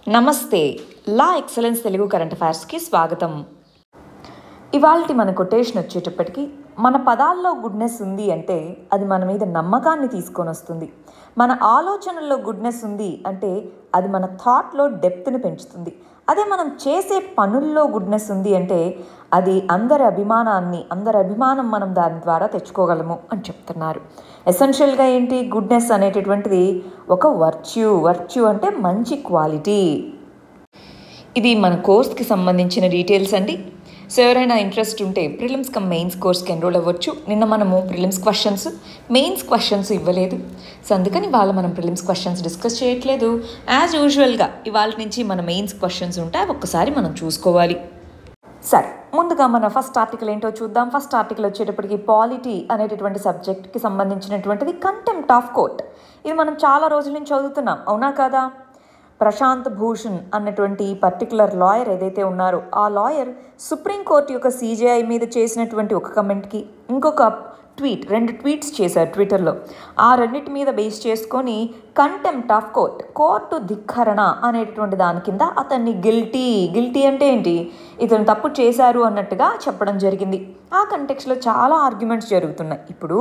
నమస్తే La Excellence Telugu current అఫైర్స్కి స్వాగతం ఇవాళ మన కొటేషన్ వచ్చేటప్పటికి మన పదాల్లో గుడ్నెస్ ఉంది అంటే అది మన మీద నమ్మకాన్ని తీసుకొని వస్తుంది మన ఆలోచనల్లో గుడ్నెస్ ఉంది అంటే అది మన థాట్లో డెప్త్ని పెంచుతుంది అదే మనం చేసే పనుల్లో గుడ్నెస్ ఉంది అంటే అది అందరి అభిమానాన్ని అందరి అభిమానం మనం దాని ద్వారా తెచ్చుకోగలము అని చెప్తున్నారు ఎసెన్షియల్గా ఏంటి గుడ్నెస్ అనేటటువంటిది ఒక వర్చ్యూ వర్చ్యూ అంటే మంచి క్వాలిటీ ఇది మన కోర్స్కి సంబంధించిన డీటెయిల్స్ అండి సో ఎవరైనా ఇంట్రెస్ట్ ఉంటే ప్రిలిమ్స్ కమ్ మెయిన్స్ కోర్స్కి ఎన్రోల్ అవ్వచ్చు నిన్న మనము ప్రిలిమ్స్ క్వశ్చన్స్ మెయిన్స్ క్వశ్చన్స్ ఇవ్వలేదు సో అందుకని ఇవాళ మనం ప్రిలిమ్స్ క్వశ్చన్స్ డిస్కస్ చేయట్లేదు యాజ్ యూజువల్గా ఇవాళ నుంచి మన మెయిన్స్ క్వశ్చన్స్ ఉంటే అవి ఒక్కసారి మనం చూసుకోవాలి సరే ముందుగా మన ఫస్ట్ ఆర్టికల్ ఏంటో చూద్దాం ఫస్ట్ ఆర్టికల్ వచ్చేటప్పటికి పాలిటీ అనేటటువంటి సబ్జెక్ట్కి సంబంధించినటువంటిది కంటెంప్ట్ ఆఫ్ కోర్ట్ ఇది మనం చాలా రోజుల నుంచి చదువుతున్నాం అవునా కాదా ప్రశాంత్ భూషణ్ అన్నటువంటి పర్టికులర్ లాయర్ ఏదైతే ఉన్నారో ఆ లాయర్ సుప్రీంకోర్టు యొక్క సీజేఐ మీద చేసినటువంటి ఒక కమెంట్కి ఇంకొక ట్వీట్ రెండు ట్వీట్స్ చేశారు ట్విట్టర్లో ఆ రెండింటి మీద బేస్ చేసుకొని కంటెంప్ట్ ఆఫ్ కోర్ట్ కోర్టు ధిక్కరణ అనేటటువంటి దాని కింద అతన్ని గిల్టీ గిల్టీ అంటే ఏంటి ఇతను తప్పు చేశారు అన్నట్టుగా చెప్పడం జరిగింది ఆ కంటెక్స్లో చాలా ఆర్గ్యుమెంట్స్ జరుగుతున్నాయి ఇప్పుడు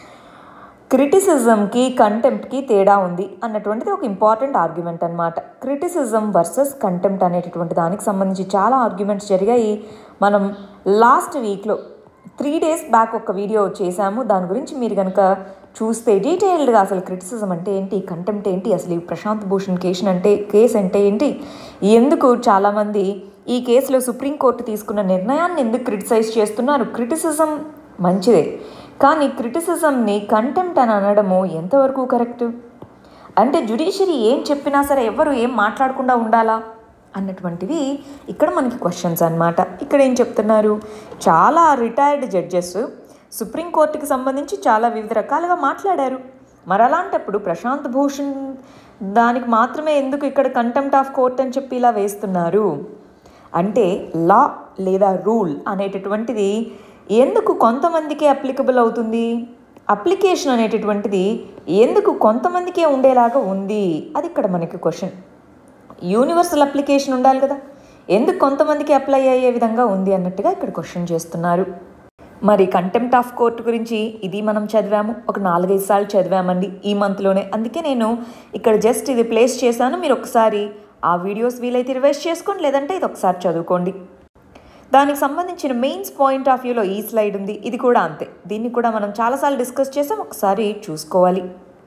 క్రిటిసిజంకి కంటెంప్ట్కి తేడా ఉంది అన్నటువంటిది ఒక ఇంపార్టెంట్ ఆర్గ్యుమెంట్ అనమాట క్రిటిసిజం వర్సెస్ కంటెంప్ట్ అనేటటువంటి దానికి సంబంధించి చాలా ఆర్గ్యుమెంట్స్ జరిగాయి మనం లాస్ట్ వీక్లో త్రీ డేస్ బ్యాక్ ఒక వీడియో చేశాము దాని గురించి మీరు కనుక చూస్తే డీటెయిల్డ్గా అసలు క్రిటిసిజం అంటే ఏంటి కంటెంప్ట్ ఏంటి అసలు ఈ ప్రశాంత్ భూషణ్ కేసు అంటే కేసు అంటే ఏంటి ఎందుకు చాలామంది ఈ కేసులో సుప్రీంకోర్టు తీసుకున్న నిర్ణయాన్ని ఎందుకు క్రిటిసైజ్ చేస్తున్నారు క్రిటిసిజం మంచిదే కానీ క్రిటిసిజంని కంటెంప్ట్ అని అనడము ఎంతవరకు కరెక్ట్ అంటే జుడిషియరీ ఏం చెప్పినా సరే ఎవరు ఏం మాట్లాడకుండా ఉండాలా అన్నటువంటివి ఇక్కడ మనకి క్వశ్చన్స్ అనమాట ఇక్కడ ఏం చెప్తున్నారు చాలా రిటైర్డ్ జడ్జెస్ సుప్రీంకోర్టుకి సంబంధించి చాలా వివిధ రకాలుగా మాట్లాడారు మరి అలాంటప్పుడు ప్రశాంత్ భూషణ్ దానికి మాత్రమే ఎందుకు ఇక్కడ కంటెంప్ట్ ఆఫ్ కోర్ట్ అని చెప్పి ఇలా వేస్తున్నారు అంటే లా లేదా రూల్ అనేటటువంటిది ఎందుకు కొంతమందికే అప్లికబుల్ అవుతుంది అప్లికేషన్ అనేటటువంటిది ఎందుకు కొంతమందికే ఉండేలాగా ఉంది అది ఇక్కడ మనకి క్వశ్చన్ యూనివర్సల్ అప్లికేషన్ ఉండాలి కదా ఎందుకు కొంతమందికి అప్లై అయ్యే విధంగా ఉంది అన్నట్టుగా ఇక్కడ క్వశ్చన్ చేస్తున్నారు మరి కంటెంప్ట్ ఆఫ్ కోర్టు గురించి ఇది మనం చదివాము ఒక నాలుగైదు సార్లు చదివామండి ఈ మంత్లోనే అందుకే నేను ఇక్కడ జస్ట్ ఇది ప్లేస్ చేశాను మీరు ఒకసారి ఆ వీడియోస్ వీలైతే రివైజ్ చేసుకోండి లేదంటే ఇది ఒకసారి చదువుకోండి దానికి సంబంధించిన మెయిన్స్ పాయింట్ ఆఫ్ వ్యూలో ఈ స్లైడ్ ఉంది ఇది కూడా అంతే దీన్ని కూడా మనం చాలాసార్లు డిస్కస్ చేసాం ఒకసారి చూసుకోవాలి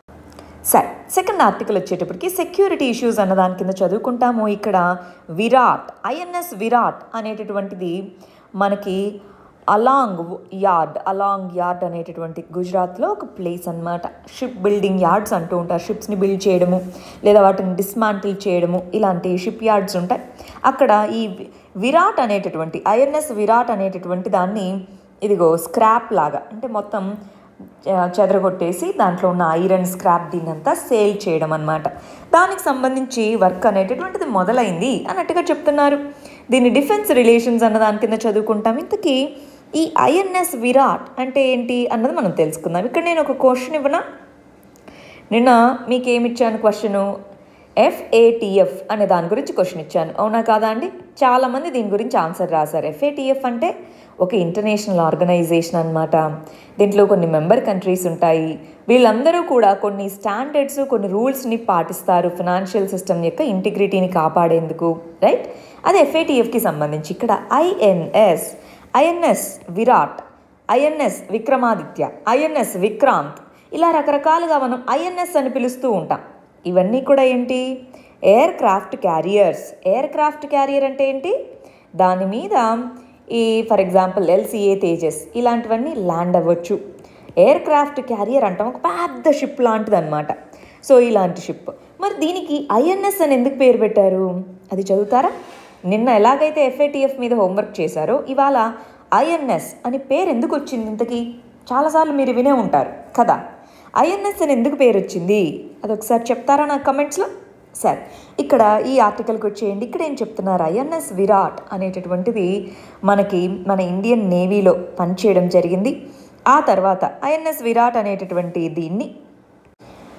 సరే సెకండ్ ఆర్టికల్ వచ్చేటప్పటికి సెక్యూరిటీ ఇష్యూస్ అన్న దాని కింద చదువుకుంటాము ఇక్కడ విరాట్ ఐఎన్ఎస్ విరాట్ అనేటటువంటిది మనకి అలాంగ్ యార్డ్ అలాంగ్ యార్డ్ అనేటటువంటి గుజరాత్లో ఒక ప్లేస్ అనమాట షిప్ బిల్డింగ్ యార్డ్స్ అంటూ ఉంటారు షిప్స్ని బిల్డ్ చేయడము లేదా వాటిని డిస్మాంటిల్ చేయడము ఇలాంటి షిప్ యార్డ్స్ ఉంటాయి అక్కడ ఈ విరాట్ అనేటటువంటి ఐఎన్ఎస్ విరాట్ అనేటటువంటి దాన్ని ఇదిగో స్క్రాప్ లాగా అంటే మొత్తం చెదరగొట్టేసి దాంట్లో ఉన్న ఐరన్ స్క్రాప్ దీన్నంతా సేల్ చేయడం అనమాట దానికి సంబంధించి వర్క్ అనేటటువంటిది మొదలైంది అన్నట్టుగా చెప్తున్నారు దీన్ని డిఫెన్స్ రిలేషన్స్ అన్న దాని కింద చదువుకుంటాం ఇంతకీ ఈ ఐఎన్ఎస్ విరాట్ అంటే ఏంటి అన్నది మనం తెలుసుకుందాం ఇక్కడ నేను ఒక క్వశ్చన్ ఇవ్వనా నిన్న మీకు ఏమి ఇచ్చాను క్వశ్చను ఎఫ్ఏటిఎఫ్ అనే దాని గురించి క్వశ్చన్ ఇచ్చాను అవునా కాదా అండి చాలామంది దీని గురించి ఆన్సర్ రాశారు ఎఫ్ఏటిఎఫ్ అంటే ఒక ఇంటర్నేషనల్ ఆర్గనైజేషన్ అనమాట దీంట్లో కొన్ని మెంబర్ కంట్రీస్ ఉంటాయి వీళ్ళందరూ కూడా కొన్ని స్టాండర్డ్స్ కొన్ని రూల్స్ని పాటిస్తారు ఫినాన్షియల్ సిస్టమ్ యొక్క ఇంటిగ్రిటీని కాపాడేందుకు రైట్ అది ఎఫ్ఏటిఎఫ్కి సంబంధించి ఇక్కడ INS INS Viraat INS Vikramaditya INS Vikrant ఇలా రకరకాలుగా మనం ఐఎన్ఎస్ అని పిలుస్తూ ఉంటాం ఇవన్నీ కూడా ఏంటి aircraft carriers aircraft carrier అంటే ఏంటి దాని మీద ఈ ఫర్ ఎగ్జాంపుల్ ఎల్సిఏ తేజస్ ఇలాంటివన్నీ ల్యాండ్ అవ్వచ్చు ఎయిర్ క్రాఫ్ట్ క్యారియర్ అంటాం ఒక పెద్ద షిప్ లాంటిది అనమాట సో ఇలాంటి షిప్ మరి దీనికి ఐఎన్ఎస్ అని ఎందుకు పేరు పెట్టారు అది చదువుతారా నిన్న ఎలాగైతే ఎఫ్ఏటిఎఫ్ మీద హోంవర్క్ చేశారో ఇవాళ ఐఎన్ఎస్ అని పేరు ఎందుకు వచ్చింది ఇంతకీ చాలాసార్లు మీరు వినే ఉంటారు కదా ఐఎన్ఎస్ అని ఎందుకు పేరు వచ్చింది అది ఒకసారి చెప్తారా నా కమెంట్స్లో సరే ఇక్కడ ఈ ఆర్టికల్కి వచ్చేయండి ఇక్కడ ఏం చెప్తున్నారు ఐఎన్ఎస్ విరాట్ అనేటటువంటిది మనకి మన ఇండియన్ నేవీలో పనిచేయడం జరిగింది ఆ తర్వాత ఐఎన్ఎస్ విరాట్ అనేటటువంటి దీన్ని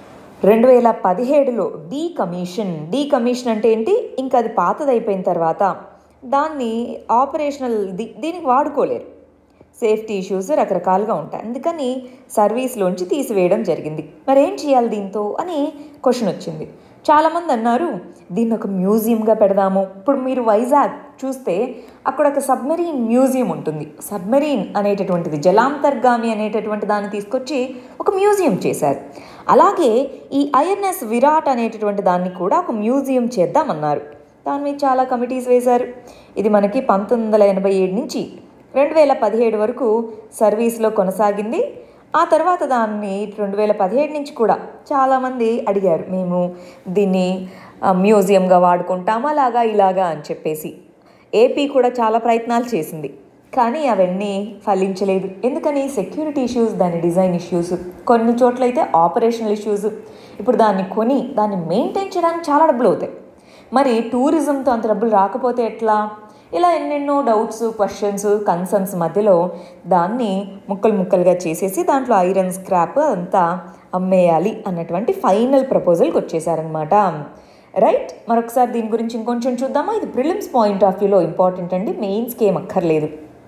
రెండు వేల పదిహేడులో డీ కమిషన్ డీ కమిషన్ అంటే ఏంటి ఇంకా అది పాతదైపోయిన తర్వాత దాన్ని ఆపరేషనల్ ది దీనికి వాడుకోలేరు సేఫ్టీ ఇష్యూస్ రకరకాలుగా ఉంటాయి అందుకని సర్వీస్లోంచి తీసివేయడం జరిగింది మరి ఏం చేయాలి దీంతో అని క్వశ్చన్ వచ్చింది చాలామంది అన్నారు దీన్ని ఒక మ్యూజియంగా పెడదాము ఇప్పుడు మీరు వైజాగ్ చూస్తే అక్కడ ఒక సబ్మెరీన్ మ్యూజియం ఉంటుంది సబ్మెరీన్ అనేటటువంటిది జలాంతర్గామి అనేటటువంటి దాన్ని తీసుకొచ్చి ఒక మ్యూజియం చేశారు అలాగే ఈ ఐఎన్ఎస్ విరాట్ అనేటటువంటి దాన్ని కూడా ఒక మ్యూజియం చేద్దామన్నారు దాని మీద చాలా కమిటీస్ వేశారు ఇది మనకి పంతొమ్మిది వందల ఎనభై ఏడు నుంచి రెండు వేల పదిహేడు వరకు సర్వీస్లో కొనసాగింది ఆ తర్వాత దాన్ని రెండు వేల పదిహేడు నుంచి కూడా చాలామంది అడిగారు మేము దీన్ని ఆ, మ్యూజియంగా వాడుకుంటాం అలాగా ఇలాగా అని చెప్పేసి ఏపీ కూడా చాలా ప్రయత్నాలు చేసింది కానీ అవన్నీ ఫలించలేదు ఎందుకని సెక్యూరిటీ ఇష్యూస్ దాని డిజైన్ ఇష్యూస్ కొన్ని చోట్ల అయితే ఆపరేషనల్ ఇష్యూస్ ఇప్పుడు దాన్ని కొని దాన్ని మెయింటైన్ చేయడానికి చాలా డబ్బులు అవుతాయి మరి టూరిజంతో అంత డబ్బులు రాకపోతే ఎట్లా ఇలా ఎన్నెన్నో డౌట్స్ క్వశ్చన్స్ కన్సర్న్స్ మధ్యలో దాన్ని ముక్కలు ముక్కలుగా చేసేసి దాంట్లో ఐరన్ స్క్రాప్ అంతా అమ్మేయాలి అన్నటువంటి ఫైనల్ ప్రపోజల్కి వచ్చేసారనమాట రైట్ మరొకసారి దీని గురించి ఇంకొంచెం చూద్దామా ఇది ప్రిలిమ్స్ పాయింట్ ఆఫ్ వ్యూలో ఇంపార్టెంట్ అండి మెయిన్స్కి ఏం అక్కర్లేదు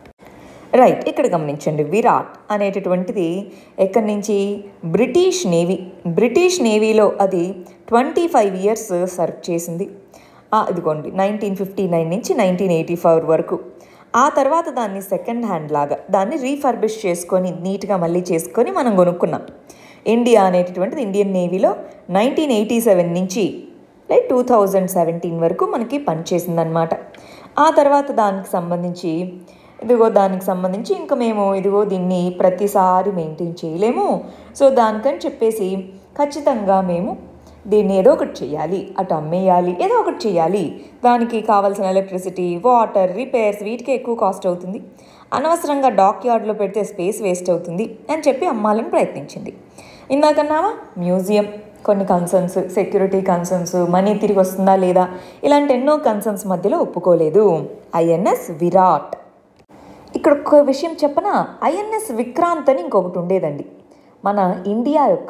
రైట్ ఇక్కడ గమనించండి విరాట్ అనేటటువంటిది ఎక్కడి నుంచి బ్రిటిష్ నేవీ బ్రిటిష్ నేవీలో అది ట్వంటీ ఫైవ్ ఇయర్స్ సర్వ్ చేసింది ఆ, ఇదిగోండి నైన్టీన్ ఫిఫ్టీ నైన్ నుంచి నైన్టీన్ ఎయిటీ ఫోర్ వరకు ఆ తర్వాత దాన్ని సెకండ్ హ్యాండ్ లాగా దాన్ని రీఫర్బిష్ చేసుకొని నీట్గా మళ్ళీ చేసుకొని మనం కొనుక్కున్నాం ఇండియా అనేటటువంటిది ఇండియన్ నేవీలో నైన్టీన్ ఎయిటీ సెవెన్ నుంచి లైక్ టూ థౌజండ్ సెవెంటీన్ వరకు మనకి పనిచేసిందనమాట ఆ తర్వాత దానికి సంబంధించి ఇదిగో దానికి సంబంధించి ఇంకా మేము ఇదిగో దీన్ని ప్రతిసారి మెయింటైన్ చేయలేము సో దానికని చెప్పేసి ఖచ్చితంగా మేము దీన్ని ఏదో ఒకటి చేయాలి అటు అమ్మేయాలి ఏదో ఒకటి చేయాలి దానికి కావాల్సిన ఎలక్ట్రిసిటీ వాటర్ రిపేర్స్ వీటికి ఎక్కువ కాస్ట్ అవుతుంది అనవసరంగా డాక్ యార్డ్లో పెడితే స్పేస్ వేస్ట్ అవుతుంది అని చెప్పి అమ్మాలని ప్రయత్నించింది ఇందాకన్నావా మ్యూజియం కొన్ని కన్సర్న్స్ సెక్యూరిటీ కన్సర్న్స్ మనీ తిరిగి వస్తుందా లేదా ఇలాంటి ఎన్నో కన్సర్న్స్ మధ్యలో ఒప్పుకోలేదు ఐఎన్ఎస్ విరాట్ ఇక్కడ ఒక విషయం చెప్పనా ఐఎన్ఎస్ విక్రాంత్ అని ఇంకొకటి ఉండేదండి మన ఇండియా యొక్క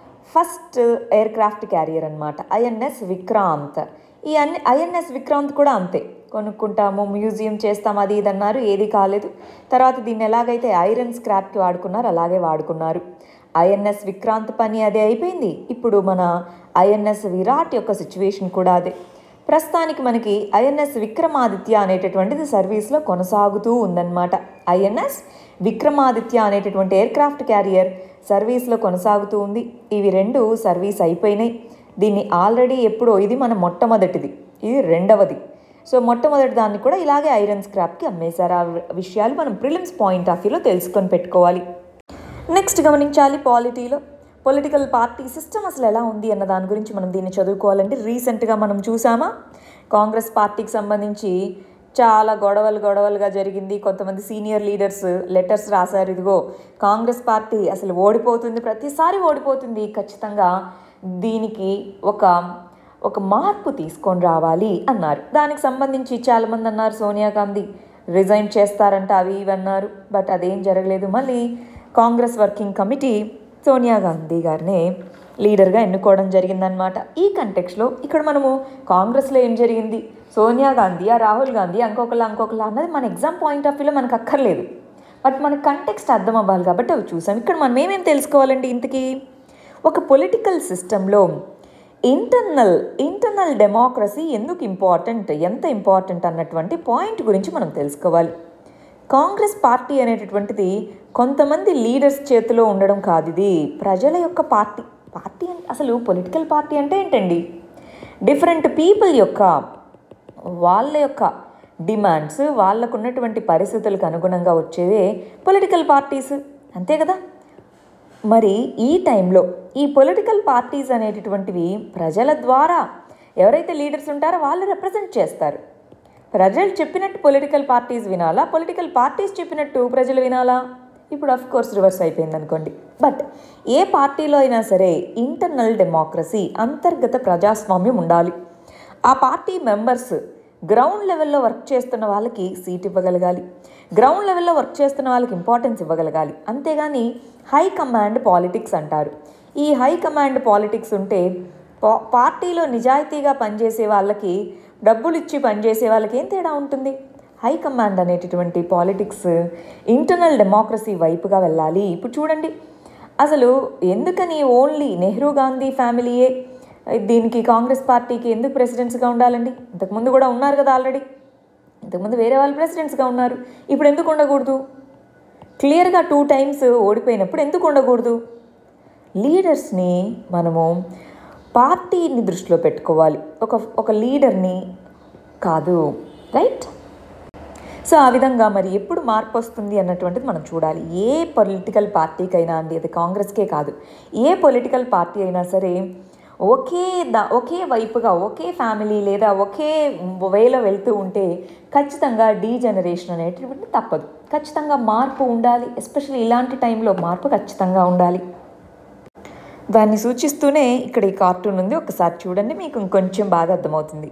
ఫస్ట్ ఎయిర్ క్రాఫ్ట్ క్యారియర్ అనమాట ఐఎన్ఎస్ విక్రాంత్ ఈ అన్ని ఐఎన్ఎస్ విక్రాంత్ కూడా అంతే కొనుక్కుంటాము మ్యూజియం చేస్తాం అది ఇది అన్నారు ఏది కాలేదు తర్వాత దీన్ని ఎలాగైతే ఐరన్ స్క్రాప్కి వాడుకున్నారు అలాగే వాడుకున్నారు ఐఎన్ఎస్ విక్రాంత్ పని అదే అయిపోయింది ఇప్పుడు మన ఐఎన్ఎస్ విరాట్ యొక్క సిచ్యువేషన్ కూడా అదే ప్రస్తుతానికి మనకి ఐఎన్ఎస్ విక్రమాదిత్య అనేటటువంటిది సర్వీస్లో కొనసాగుతూ ఉందన్నమాట ఐఎన్ఎస్ విక్రమాదిత్య అనేటటువంటి ఎయిర్క్రాఫ్ట్ క్యారియర్ సర్వీస్లో కొనసాగుతూ ఉంది ఇవి రెండు సర్వీస్ అయిపోయినాయి దీన్ని ఆల్రెడీ ఎప్పుడో ఇది మన మొట్టమొదటిది ఇది రెండవది సో మొట్టమొదటి దాన్ని కూడా ఇలాగే ఐరన్ స్క్రాప్కి అమ్మేశారు ఆ విషయాలు మనం ప్రిలిమ్స్ పాయింట్ ఆఫ్ వ్యూలో తెలుసుకొని పెట్టుకోవాలి నెక్స్ట్ గమనించాలి పాలిటీలో పొలిటికల్ పార్టీ సిస్టమ్ అసలు ఎలా ఉంది అన్న దాని గురించి మనం దీన్ని చదువుకోవాలంటే రీసెంట్గా మనం చూసామా కాంగ్రెస్ పార్టీకి సంబంధించి చాలా గొడవలు గొడవలుగా జరిగింది కొంతమంది సీనియర్ లీడర్స్ లెటర్స్ రాశారు ఇదిగో కాంగ్రెస్ పార్టీ అసలు ఓడిపోతుంది ప్రతిసారి ఓడిపోతుంది ఖచ్చితంగా దీనికి ఒక ఒక మార్పు తీసుకొని రావాలి అన్నారు దానికి సంబంధించి చాలామంది అన్నారు సోనియా గాంధీ రిజైన్ చేస్తారంట అవి ఇవి అన్నారు బట్ అదేం జరగలేదు మళ్ళీ కాంగ్రెస్ వర్కింగ్ కమిటీ సోనియా గాంధీ గారినే లీడర్గా ఎన్నుకోవడం జరిగిందనమాట ఈ కంటెక్స్లో ఇక్కడ మనము కాంగ్రెస్లో ఏం జరిగింది సోనియా గాంధీ ఆ రాహుల్ గాంధీ ఇంకొకలా ఇంకొకలా అన్నది మన ఎగ్జామ్ పాయింట్ ఆఫ్ వ్యూలో మనకు అక్కర్లేదు బట్ మన కంటెక్స్ట్ అర్థం అవ్వాలి కాబట్టి అవి చూసాం ఇక్కడ మనం ఏమేం తెలుసుకోవాలండి ఇంతకీ ఒక పొలిటికల్ సిస్టంలో ఇంటర్నల్ ఇంటర్నల్ డెమోక్రసీ ఎందుకు ఇంపార్టెంట్ ఎంత ఇంపార్టెంట్ అన్నటువంటి పాయింట్ గురించి మనం తెలుసుకోవాలి కాంగ్రెస్ పార్టీ అనేటటువంటిది కొంతమంది లీడర్స్ చేతిలో ఉండడం కాదు ఇది ప్రజల యొక్క పార్టీ పార్టీ అంటే అసలు పొలిటికల్ పార్టీ అంటే ఏంటండి డిఫరెంట్ పీపుల్ యొక్క వాళ్ళ యొక్క డిమాండ్స్ వాళ్ళకు ఉన్నటువంటి పరిస్థితులకు అనుగుణంగా వచ్చేవే పొలిటికల్ పార్టీస్ అంతే కదా మరి ఈ టైంలో ఈ పొలిటికల్ పార్టీస్ అనేటటువంటివి ప్రజల ద్వారా ఎవరైతే లీడర్స్ ఉంటారో వాళ్ళు రిప్రజెంట్ చేస్తారు ప్రజలు చెప్పినట్టు పొలిటికల్ పార్టీస్ వినాలా పొలిటికల్ పార్టీస్ చెప్పినట్టు ప్రజలు వినాలా ఇప్పుడు అఫ్ కోర్స్ రివర్స్ అయిపోయింది అనుకోండి బట్ ఏ పార్టీలో అయినా సరే ఇంటర్నల్ డెమోక్రసీ అంతర్గత ప్రజాస్వామ్యం ఉండాలి ఆ పార్టీ మెంబర్స్ గ్రౌండ్ లెవెల్లో వర్క్ చేస్తున్న వాళ్ళకి సీట్ ఇవ్వగలగాలి గ్రౌండ్ లెవెల్లో వర్క్ చేస్తున్న వాళ్ళకి ఇంపార్టెన్స్ ఇవ్వగలగాలి అంతేగాని హై కమాండ్ పాలిటిక్స్ అంటారు ఈ హై కమాండ్ పాలిటిక్స్ ఉంటే పా పార్టీలో నిజాయితీగా పనిచేసే వాళ్ళకి డబ్బులు ఇచ్చి పనిచేసే వాళ్ళకి ఏం తేడా ఉంటుంది హై కమాండ్ అనేటటువంటి పాలిటిక్స్ ఇంటర్నల్ డెమోక్రసీ వైపుగా వెళ్ళాలి ఇప్పుడు చూడండి అసలు ఎందుకని ఓన్లీ నెహ్రూ గాంధీ ఫ్యామిలీయే దీనికి కాంగ్రెస్ పార్టీకి ఎందుకు ప్రెసిడెంట్స్గా ఉండాలండి ఇంతకుముందు కూడా ఉన్నారు కదా ఆల్రెడీ ఇంతకుముందు వేరే వాళ్ళు ప్రెసిడెంట్స్గా ఉన్నారు ఇప్పుడు ఎందుకు ఉండకూడదు క్లియర్గా టూ టైమ్స్ ఓడిపోయినప్పుడు ఎందుకు ఉండకూడదు లీడర్స్ని మనము పార్టీని దృష్టిలో పెట్టుకోవాలి ఒక ఒక లీడర్ని కాదు రైట్ సో ఆ విధంగా మరి ఎప్పుడు మార్పు వస్తుంది అన్నటువంటిది మనం చూడాలి ఏ పొలిటికల్ పార్టీకైనా అండి అది కాంగ్రెస్కే కాదు ఏ పొలిటికల్ పార్టీ అయినా సరే ఒకే దా ఒకే వైపుగా ఒకే ఫ్యామిలీ లేదా ఒకే వేలో వెళ్తూ ఉంటే ఖచ్చితంగా డీ జనరేషన్ అనేటటువంటి తప్పదు ఖచ్చితంగా మార్పు ఉండాలి ఎస్పెషల్లీ ఇలాంటి టైంలో మార్పు ఖచ్చితంగా ఉండాలి దాన్ని సూచిస్తూనే ఇక్కడ ఈ కార్టూన్ ఉంది ఒకసారి చూడండి మీకు ఇంకొంచెం బాగా అర్థమవుతుంది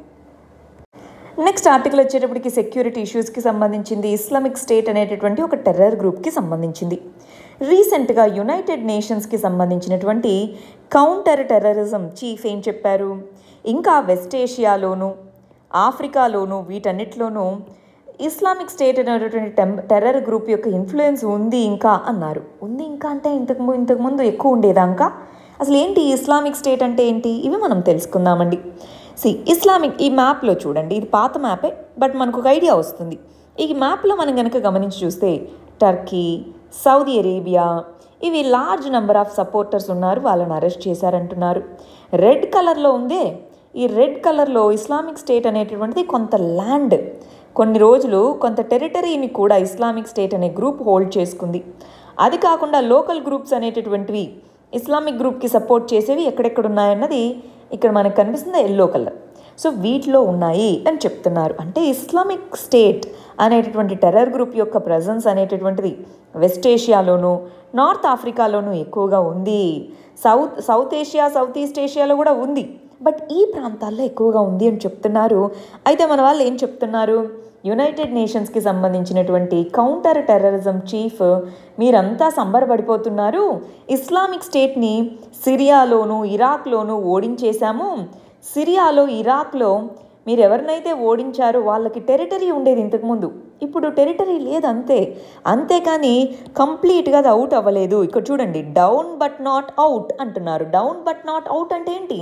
నెక్స్ట్ ఆర్టికల్ వచ్చేటప్పటికి సెక్యూరిటీ ఇష్యూస్కి సంబంధించింది ఇస్లామిక్ స్టేట్ అనేటటువంటి ఒక టెర్రర్ గ్రూప్కి సంబంధించింది రీసెంట్గా యునైటెడ్ నేషన్స్కి సంబంధించినటువంటి కౌంటర్ టెర్రరిజం చీఫ్ ఏం చెప్పారు ఇంకా వెస్ట్ ఏషియాలోను ఆఫ్రికాలోను వీటన్నిటిలోనూ ఇస్లామిక్ స్టేట్ అనేటటువంటి టెం టెర్రర్ గ్రూప్ యొక్క ఇన్ఫ్లుయెన్స్ ఉంది ఇంకా అన్నారు ఉంది ఇంకా అంటే ఇంతకు ఇంతకుముందు ఎక్కువ ఉండేదా ఇంకా అసలు ఏంటి ఇస్లామిక్ స్టేట్ అంటే ఏంటి ఇవి మనం తెలుసుకుందామండి సి ఇస్లామిక్ ఈ మ్యాప్లో చూడండి ఇది పాత మ్యాపే బట్ మనకు ఒక ఐడియా వస్తుంది ఈ మ్యాప్లో మనం కనుక గమనించి చూస్తే టర్కీ సౌదీ అరేబియా ఇవి లార్జ్ నెంబర్ ఆఫ్ సపోర్టర్స్ ఉన్నారు వాళ్ళని అరెస్ట్ చేశారంటున్నారు రెడ్ కలర్లో ఉందే ఈ రెడ్ కలర్లో ఇస్లామిక్ స్టేట్ అనేటటువంటిది కొంత ల్యాండ్ కొన్ని రోజులు కొంత టెరిటరీని కూడా ఇస్లామిక్ స్టేట్ అనే గ్రూప్ హోల్డ్ చేసుకుంది అది కాకుండా లోకల్ గ్రూప్స్ అనేటటువంటివి ఇస్లామిక్ గ్రూప్కి సపోర్ట్ చేసేవి ఎక్కడెక్కడ ఉన్నాయన్నది ఇక్కడ మనకు కనిపిస్తుంది ఎల్లో కలర్ సో వీటిలో ఉన్నాయి అని చెప్తున్నారు అంటే ఇస్లామిక్ స్టేట్ అనేటటువంటి టెర్రర్ గ్రూప్ యొక్క ప్రజెన్స్ అనేటటువంటిది వెస్ట్ ఏషియాలోను నార్త్ ఆఫ్రికాలోను ఎక్కువగా ఉంది south south Asia south east ఏషియాలో కూడా ఉంది బట్ ఈ ప్రాంతాల్లో ఎక్కువగా ఉంది అని చెప్తున్నారు అయితే మన వాళ్ళు ఏం చెప్తున్నారు యునైటెడ్ నేషన్స్కి సంబంధించినటువంటి కౌంటర్ టెర్రరిజం చీఫ్ మీరంతా సంబరపడిపోతున్నారు ఇస్లామిక్ స్టేట్ని సిరియాలోను ఇరాక్లోను ఓడించేశాము సిరియాలో ఇరాక్లో మీరు ఎవరినైతే ఓడించారో వాళ్ళకి టెరిటరీ ఉండేది ఇంతకుముందు ఇప్పుడు టెరిటరీ లేదు అంతే అంతేకాని కంప్లీట్గా అది అవుట్ అవ్వలేదు ఇక్కడ చూడండి డౌన్ బట్ నాట్ అవుట్ అంటున్నారు డౌన్ బట్ నాట్ అవుట్ అంటే ఏంటి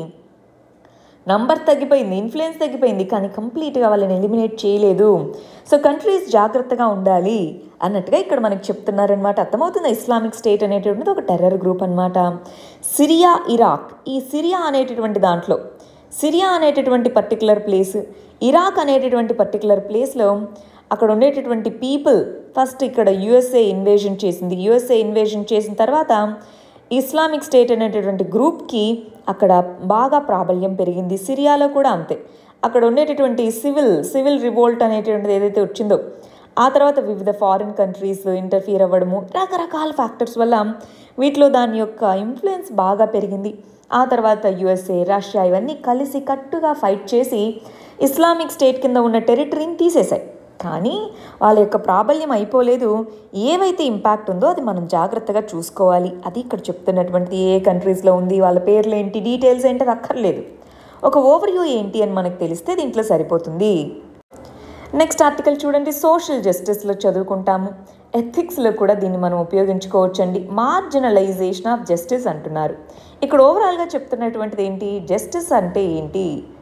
నంబర్ తగ్గిపోయింది ఇన్ఫ్లుయెన్స్ తగ్గిపోయింది కానీ కంప్లీట్గా వాళ్ళని ఎలిమినేట్ చేయలేదు సో కంట్రీస్ జాగ్రత్తగా ఉండాలి అన్నట్టుగా ఇక్కడ మనకి చెప్తున్నారనమాట అర్థమవుతుంది ఇస్లామిక్ స్టేట్ అనేటువంటిది ఒక టెర్రర్ గ్రూప్ అనమాట సిరియా ఇరాక్ ఈ సిరియా అనేటటువంటి దాంట్లో సిరియా అనేటటువంటి పర్టికులర్ ప్లేస్ ఇరాక్ అనేటటువంటి పర్టికులర్ ప్లేస్లో అక్కడ ఉండేటటువంటి పీపుల్ ఫస్ట్ ఇక్కడ యుఎస్ఏ ఇన్వేజన్ చేసింది యుఎస్ఏ ఇన్వేజన్ చేసిన తర్వాత ఇస్లామిక్ స్టేట్ అనేటటువంటి గ్రూప్కి అక్కడ బాగా ప్రాబల్యం పెరిగింది సిరియాలో కూడా అంతే అక్కడ ఉండేటటువంటి సివిల్ సివిల్ రివోల్ట్ అనేటువంటిది ఏదైతే వచ్చిందో ఆ తర్వాత వివిధ ఫారిన్ కంట్రీస్ ఇంటర్ఫియర్ అవ్వడము రకరకాల ఫ్యాక్టర్స్ వల్ల వీటిలో దాని యొక్క ఇన్ఫ్లుయెన్స్ బాగా పెరిగింది ఆ తర్వాత యుఎస్ఏ రష్యా ఇవన్నీ కలిసి కట్టుగా ఫైట్ చేసి ఇస్లామిక్ స్టేట్ కింద ఉన్న టెరిటరీని తీసేశాయి కానీ వాళ్ళ యొక్క ప్రాబల్యం అయిపోలేదు ఏవైతే ఇంపాక్ట్ ఉందో అది మనం జాగ్రత్తగా చూసుకోవాలి అది ఇక్కడ చెప్తున్నటువంటిది ఏ కంట్రీస్లో ఉంది వాళ్ళ పేర్లు ఏంటి డీటెయిల్స్ ఏంటి అది అక్కర్లేదు ఒక ఓవర్వ్యూ ఏంటి అని మనకు తెలిస్తే దీంట్లో సరిపోతుంది నెక్స్ట్ ఆర్టికల్ చూడండి సోషల్ జస్టిస్లో చదువుకుంటాము ఎథిక్స్లో కూడా దీన్ని మనం ఉపయోగించుకోవచ్చండి మార్జినలైజేషన్ ఆఫ్ జస్టిస్ అంటున్నారు ఇక్కడ ఓవరాల్గా చెప్తున్నటువంటిది ఏంటి జస్టిస్ అంటే ఏంటి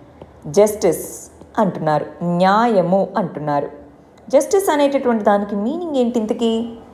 జస్టిస్ అంటున్నారు న్యాయము అంటున్నారు జస్టిస్ అనేటటువంటి దానికి మీనింగ్ ఏంటి ఇంతకీ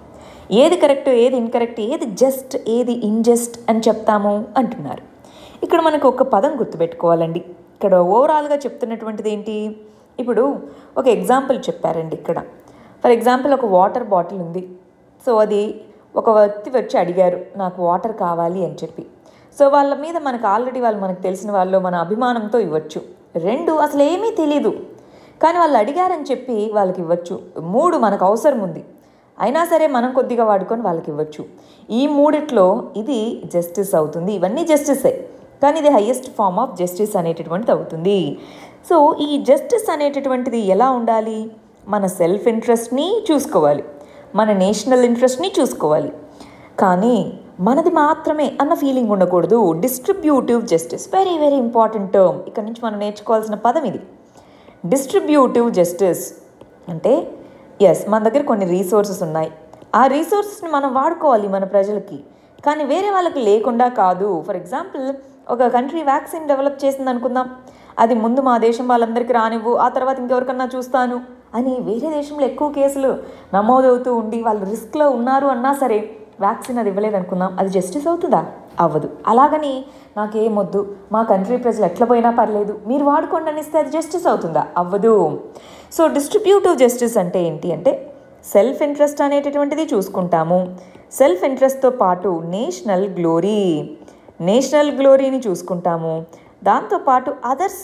ఏది కరెక్ట్ ఏది ఇన్కరెక్ట్ ఏది జస్ట్ ఏది ఇంజస్ట్ అని చెప్తాము అంటున్నారు ఇక్కడ మనకు ఒక పదం గుర్తుపెట్టుకోవాలండి ఇక్కడ ఓవరాల్గా చెప్తున్నటువంటిది ఏంటి ఇప్పుడు ఒక ఎగ్జాంపుల్ చెప్పారండి ఇక్కడ ఫర్ ఎగ్జాంపుల్ ఒక వాటర్ బాటిల్ ఉంది సో అది ఒక వ్యక్తి వచ్చి అడిగారు నాకు వాటర్ కావాలి అని చెప్పి సో వాళ్ళ మీద మనకు ఆల్రెడీ వాళ్ళు మనకు తెలిసిన వాళ్ళు మన అభిమానంతో ఇవ్వచ్చు రెండు అసలు ఏమీ తెలీదు కానీ వాళ్ళు అడిగారని చెప్పి వాళ్ళకి ఇవ్వచ్చు మూడు మనకు అవసరం ఉంది అయినా సరే మనం కొద్దిగా వాడుకొని వాళ్ళకి ఇవ్వచ్చు ఈ మూడిట్లో ఇది జస్టిస్ అవుతుంది ఇవన్నీ జస్టిసే కానీ ఇది హయ్యెస్ట్ ఫామ్ ఆఫ్ జస్టిస్ అనేటటువంటిది అవుతుంది సో ఈ జస్టిస్ అనేటటువంటిది ఎలా ఉండాలి మన సెల్ఫ్ ఇంట్రెస్ట్ని చూసుకోవాలి మన నేషనల్ ఇంట్రెస్ట్ని చూసుకోవాలి కానీ మనది మాత్రమే అన్న ఫీలింగ్ ఉండకూడదు distributive justice very very important term ఇక్కడ నుంచి మనం నేర్చుకోవాల్సిన పదం ఇది డిస్ట్రిబ్యూటివ్ జస్టిస్ అంటే ఎస్ మన దగ్గర కొన్ని రీసోర్సెస్ ఉన్నాయి ఆ రీసోర్సెస్ని మనం వాడుకోవాలి మన ప్రజలకి కానీ వేరే వాళ్ళకి లేకుండా కాదు ఫర్ ఎగ్జాంపుల్ ఒక కంట్రీ వ్యాక్సిన్ డెవలప్ చేసింది అనుకుందాం అది ముందు మా దేశం వాళ్ళందరికీ రానివ్వు ఆ తర్వాత ఇంకెవరికన్నా చూస్తాను అని వేరే దేశంలో ఎక్కువ కేసులు నమోదవుతూ ఉండి వాళ్ళు రిస్క్లో ఉన్నారు అన్నా సరే వ్యాక్సిన్ అది ఇవ్వలేదు అనుకుందాం అది జస్టిస్ అవుతుందా అవ్వదు అలాగని నాకేమొద్దు మా కంట్రీ ప్రజలు ఎట్లా పోయినా పర్లేదు మీరు వాడుకోండి అని ఇస్తే అది జస్టిస్ అవుతుందా అవ్వదు సో డిస్ట్రిబ్యూటివ్ జస్టిస్ అంటే ఏంటి అంటే సెల్ఫ్ ఇంట్రెస్ట్ అనేటటువంటిది చూసుకుంటాము సెల్ఫ్ ఇంట్రెస్ట్తో పాటు నేషనల్ గ్లోరీ నేషనల్ గ్లోరీని చూసుకుంటాము దాంతోపాటు అదర్స్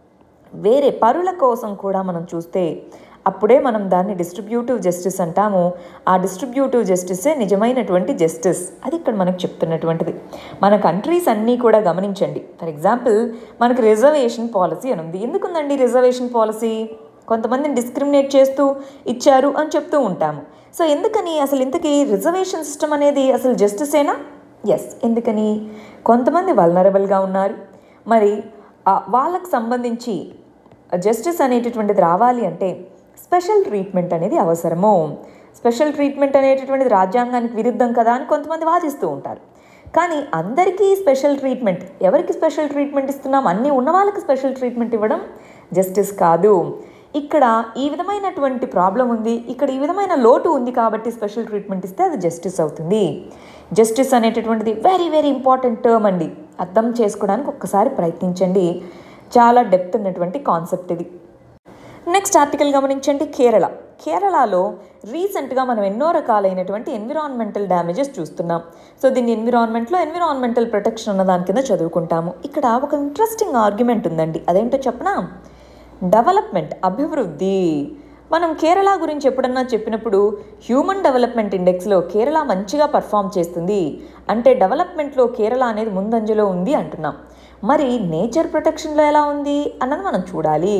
వేరే పరుల కోసం కూడా మనం చూస్తే అప్పుడే మనం దాన్ని డిస్ట్రిబ్యూటివ్ జస్టిస్ అంటాము ఆ డిస్ట్రిబ్యూటివ్ జస్టిసే నిజమైనటువంటి జస్టిస్ అది ఇక్కడ మనకు చెప్తున్నటువంటిది మన కంట్రీస్ అన్నీ కూడా గమనించండి ఫర్ ఎగ్జాంపుల్ మనకు రిజర్వేషన్ పాలసీ అని ఉంది ఎందుకుందండి రిజర్వేషన్ పాలసీ కొంతమందిని డిస్క్రిమినేట్ చేస్తూ ఇచ్చారు అని చెప్తూ ఉంటాము సో ఎందుకని అసలు ఇంతకీ రిజర్వేషన్ సిస్టమ్ అనేది అసలు జస్టిసేనా ఎస్ ఎందుకని కొంతమంది వల్నరబుల్గా ఉన్నారు మరి ఆ వాళ్ళకు సంబంధించి జస్టిస్ అనేటటువంటిది రావాలి అంటే స్పెషల్ ట్రీట్మెంట్ అనేది అవసరము స్పెషల్ ట్రీట్మెంట్ అనేటటువంటిది రాజ్యాంగానికి విరుద్ధం కదా అని కొంతమంది వాదిస్తూ ఉంటారు కానీ అందరికీ స్పెషల్ ట్రీట్మెంట్ ఎవరికి స్పెషల్ ట్రీట్మెంట్ ఇస్తున్నాం అన్నీ ఉన్న వాళ్ళకి స్పెషల్ ట్రీట్మెంట్ ఇవ్వడం జస్టిస్ కాదు ఇక్కడ ఈ విధమైనటువంటి ప్రాబ్లం ఉంది ఇక్కడ ఈ విధమైన లోటు ఉంది కాబట్టి స్పెషల్ ట్రీట్మెంట్ ఇస్తే అది జస్టిస్ అవుతుంది జస్టిస్ అనేటటువంటిది వెరీ వెరీ ఇంపార్టెంట్ టర్మ్ అండి అర్థం చేసుకోవడానికి ఒక్కసారి ప్రయత్నించండి చాలా డెప్త్ ఉన్నటువంటి కాన్సెప్ట్ ఇది నెక్స్ట్ ఆర్టికల్ గమనించండి కేరళ కేరళలో రీసెంట్గా మనం ఎన్నో రకాలైనటువంటి ఎన్విరాన్మెంటల్ డ్యామేజెస్ చూస్తున్నాం సో దీన్ని ఎన్విరాన్మెంట్లో ఎన్విరాన్మెంటల్ ప్రొటెక్షన్ అన్న దాని కింద చదువుకుంటాము ఇక్కడ ఒక ఇంట్రెస్టింగ్ ఆర్గ్యుమెంట్ ఉందండి అదేంటో చెప్పనా డెవలప్మెంట్ అభివృద్ధి మనం కేరళ గురించి ఎప్పుడన్నా చెప్పినప్పుడు హ్యూమన్ డెవలప్మెంట్ ఇండెక్స్లో కేరళ మంచిగా పర్ఫామ్ చేస్తుంది అంటే డెవలప్మెంట్లో కేరళ అనేది ముందంజలో ఉంది అంటున్నాం మరి నేచర్ ప్రొటెక్షన్లో ఎలా ఉంది అన్నది మనం చూడాలి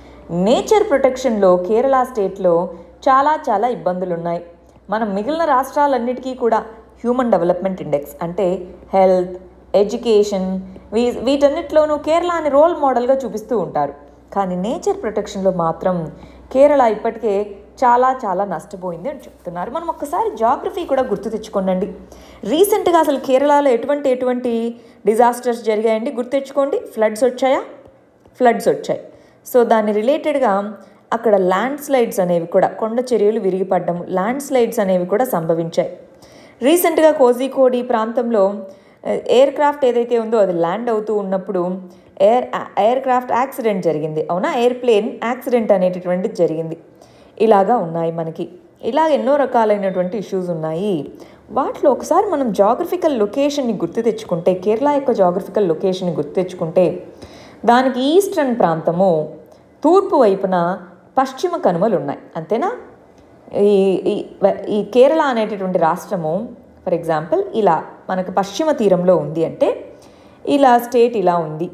నేచర్ ప్రొటెక్షన్లో కేరళ స్టేట్లో చాలా చాలా ఇబ్బందులు ఉన్నాయి మనం మిగిలిన రాష్ట్రాలన్నిటికీ కూడా హ్యూమన్ డెవలప్మెంట్ ఇండెక్స్ అంటే హెల్త్ ఎడ్యుకేషన్ వీ వీటన్నిటిలోనూ కేరళని రోల్ మోడల్గా చూపిస్తూ ఉంటారు కానీ నేచర్ ప్రొటెక్షన్లో మాత్రం కేరళ ఇప్పటికే చాలా చాలా నష్టపోయింది అని చెప్తున్నారు మనం ఒక్కసారి జాగ్రఫీ కూడా గుర్తు తెచ్చుకోండి రీసెంట్గా అసలు కేరళలో ఎటువంటి ఎటువంటి డిజాస్టర్స్ జరిగాయండి గుర్తు తెచ్చుకోండి ఫ్లడ్స్ వచ్చాయా ఫ్లడ్స్ వచ్చాయి సో దాని రిలేటెడ్గా అక్కడ ల్యాండ్ స్లైడ్స్ అనేవి కూడా కొండ చర్యలు విరిగిపడ్డం ల్యాండ్ స్లైడ్స్ అనేవి కూడా సంభవించాయి రీసెంట్గా కోజికోడి ప్రాంతంలో ఎయిర్ క్రాఫ్ట్ ఏదైతే ఉందో అది ల్యాండ్ అవుతూ ఉన్నప్పుడు ఎయిర్ ఎయిర్ క్రాఫ్ట్ యాక్సిడెంట్ జరిగింది అవునా ఎయిర్ ప్లేన్ యాక్సిడెంట్ అనేటటువంటిది జరిగింది ఇలాగా ఉన్నాయి మనకి ఇలాగ ఎన్నో రకాలైనటువంటి ఇష్యూస్ ఉన్నాయి వాటిలో ఒకసారి మనం జాగ్రఫికల్ లొకేషన్ని గుర్తు తెచ్చుకుంటే కేరళ యొక్క జాగ్రఫికల్ లొకేషన్ని గుర్తు తెచ్చుకుంటే దానికి ఈస్టర్న్ ప్రాంతము తూర్పు వైపున పశ్చిమ కనుమలు ఉన్నాయి అంతేనా ఈ ఈ ఈ కేరళ అనేటటువంటి రాష్ట్రము ఫర్ ఎగ్జాంపుల్ ఇలా మనకు పశ్చిమ తీరంలో ఉంది అంటే ఇలా స్టేట్ ఇలా ఉంది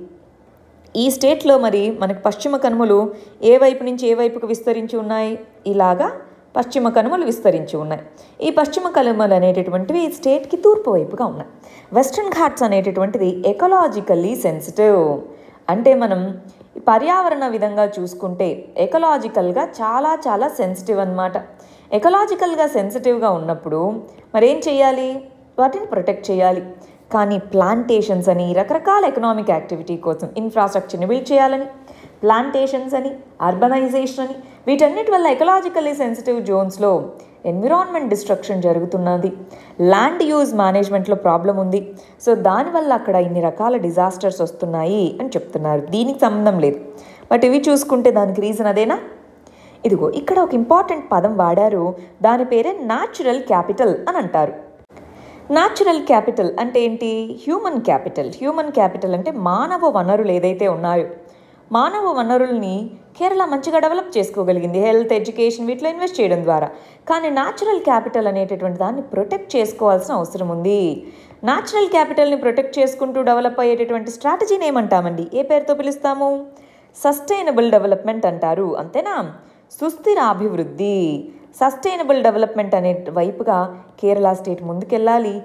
ఈ స్టేట్లో మరి మనకు పశ్చిమ కనుమలు ఏ వైపు నుంచి ఏ వైపుకు విస్తరించి ఉన్నాయి ఇలాగా పశ్చిమ కనుమలు విస్తరించి ఉన్నాయి ఈ పశ్చిమ కనుమలు అనేటటువంటివి ఈ స్టేట్కి తూర్పు వైపుగా ఉన్నాయి వెస్ట్రన్ ఘాట్స్ అనేటటువంటిది ఎకలాజికల్లీ సెన్సిటివ్ అంటే మనం పర్యావరణ విధంగా చూసుకుంటే ఎకలాజికల్గా చాలా చాలా సెన్సిటివ్ అనమాట ఎకలాజికల్గా సెన్సిటివ్గా ఉన్నప్పుడు మరేం చేయాలి వాటిని ప్రొటెక్ట్ చేయాలి కానీ ప్లాంటేషన్స్ అని రకరకాల ఎకనామిక్ యాక్టివిటీ కోసం ఇన్ఫ్రాస్ట్రక్చర్ని బిల్డ్ చేయాలని ప్లాంటేషన్స్ అని అర్బనైజేషన్ అని వీటన్నిటి వల్ల ఎకలాజికల్లీ సెన్సిటివ్ జోన్స్లో ఎన్విరాన్మెంట్ డిస్ట్రక్షన్ జరుగుతున్నది ల్యాండ్ యూజ్ మేనేజ్మెంట్లో ప్రాబ్లం ఉంది సో దానివల్ల అక్కడ ఇన్ని రకాల డిజాస్టర్స్ వస్తున్నాయి అని చెప్తున్నారు దీనికి సంబంధం లేదు బట్ ఇవి చూసుకుంటే దానికి రీజన్ అదేనా ఇదిగో ఇక్కడ ఒక ఇంపార్టెంట్ పదం వాడారు దాని పేరే న్యాచురల్ క్యాపిటల్ అని అంటారు న్యాచురల్ క్యాపిటల్ అంటే ఏంటి హ్యూమన్ క్యాపిటల్ హ్యూమన్ క్యాపిటల్ అంటే మానవ వనరులు ఏదైతే ఉన్నాయో మానవ వనరుల్ని కేరళ మంచిగా డెవలప్ చేసుకోగలిగింది హెల్త్ ఎడ్యుకేషన్ వీటిలో ఇన్వెస్ట్ చేయడం ద్వారా కానీ న్యాచురల్ క్యాపిటల్ అనేటటువంటి దాన్ని ప్రొటెక్ట్ చేసుకోవాల్సిన అవసరం ఉంది న్యాచురల్ క్యాపిటల్ని ప్రొటెక్ట్ చేసుకుంటూ డెవలప్ అయ్యేటటువంటి స్ట్రాటజీని ఏమంటామండి ఏ పేరుతో పిలుస్తాము సస్టైనబుల్ డెవలప్మెంట్ అంటారు అంతేనా సుస్థిర అభివృద్ధి సస్టైనబుల్ డెవలప్మెంట్ అనే వైపుగా కేరళ స్టేట్ ముందుకెళ్ళాలి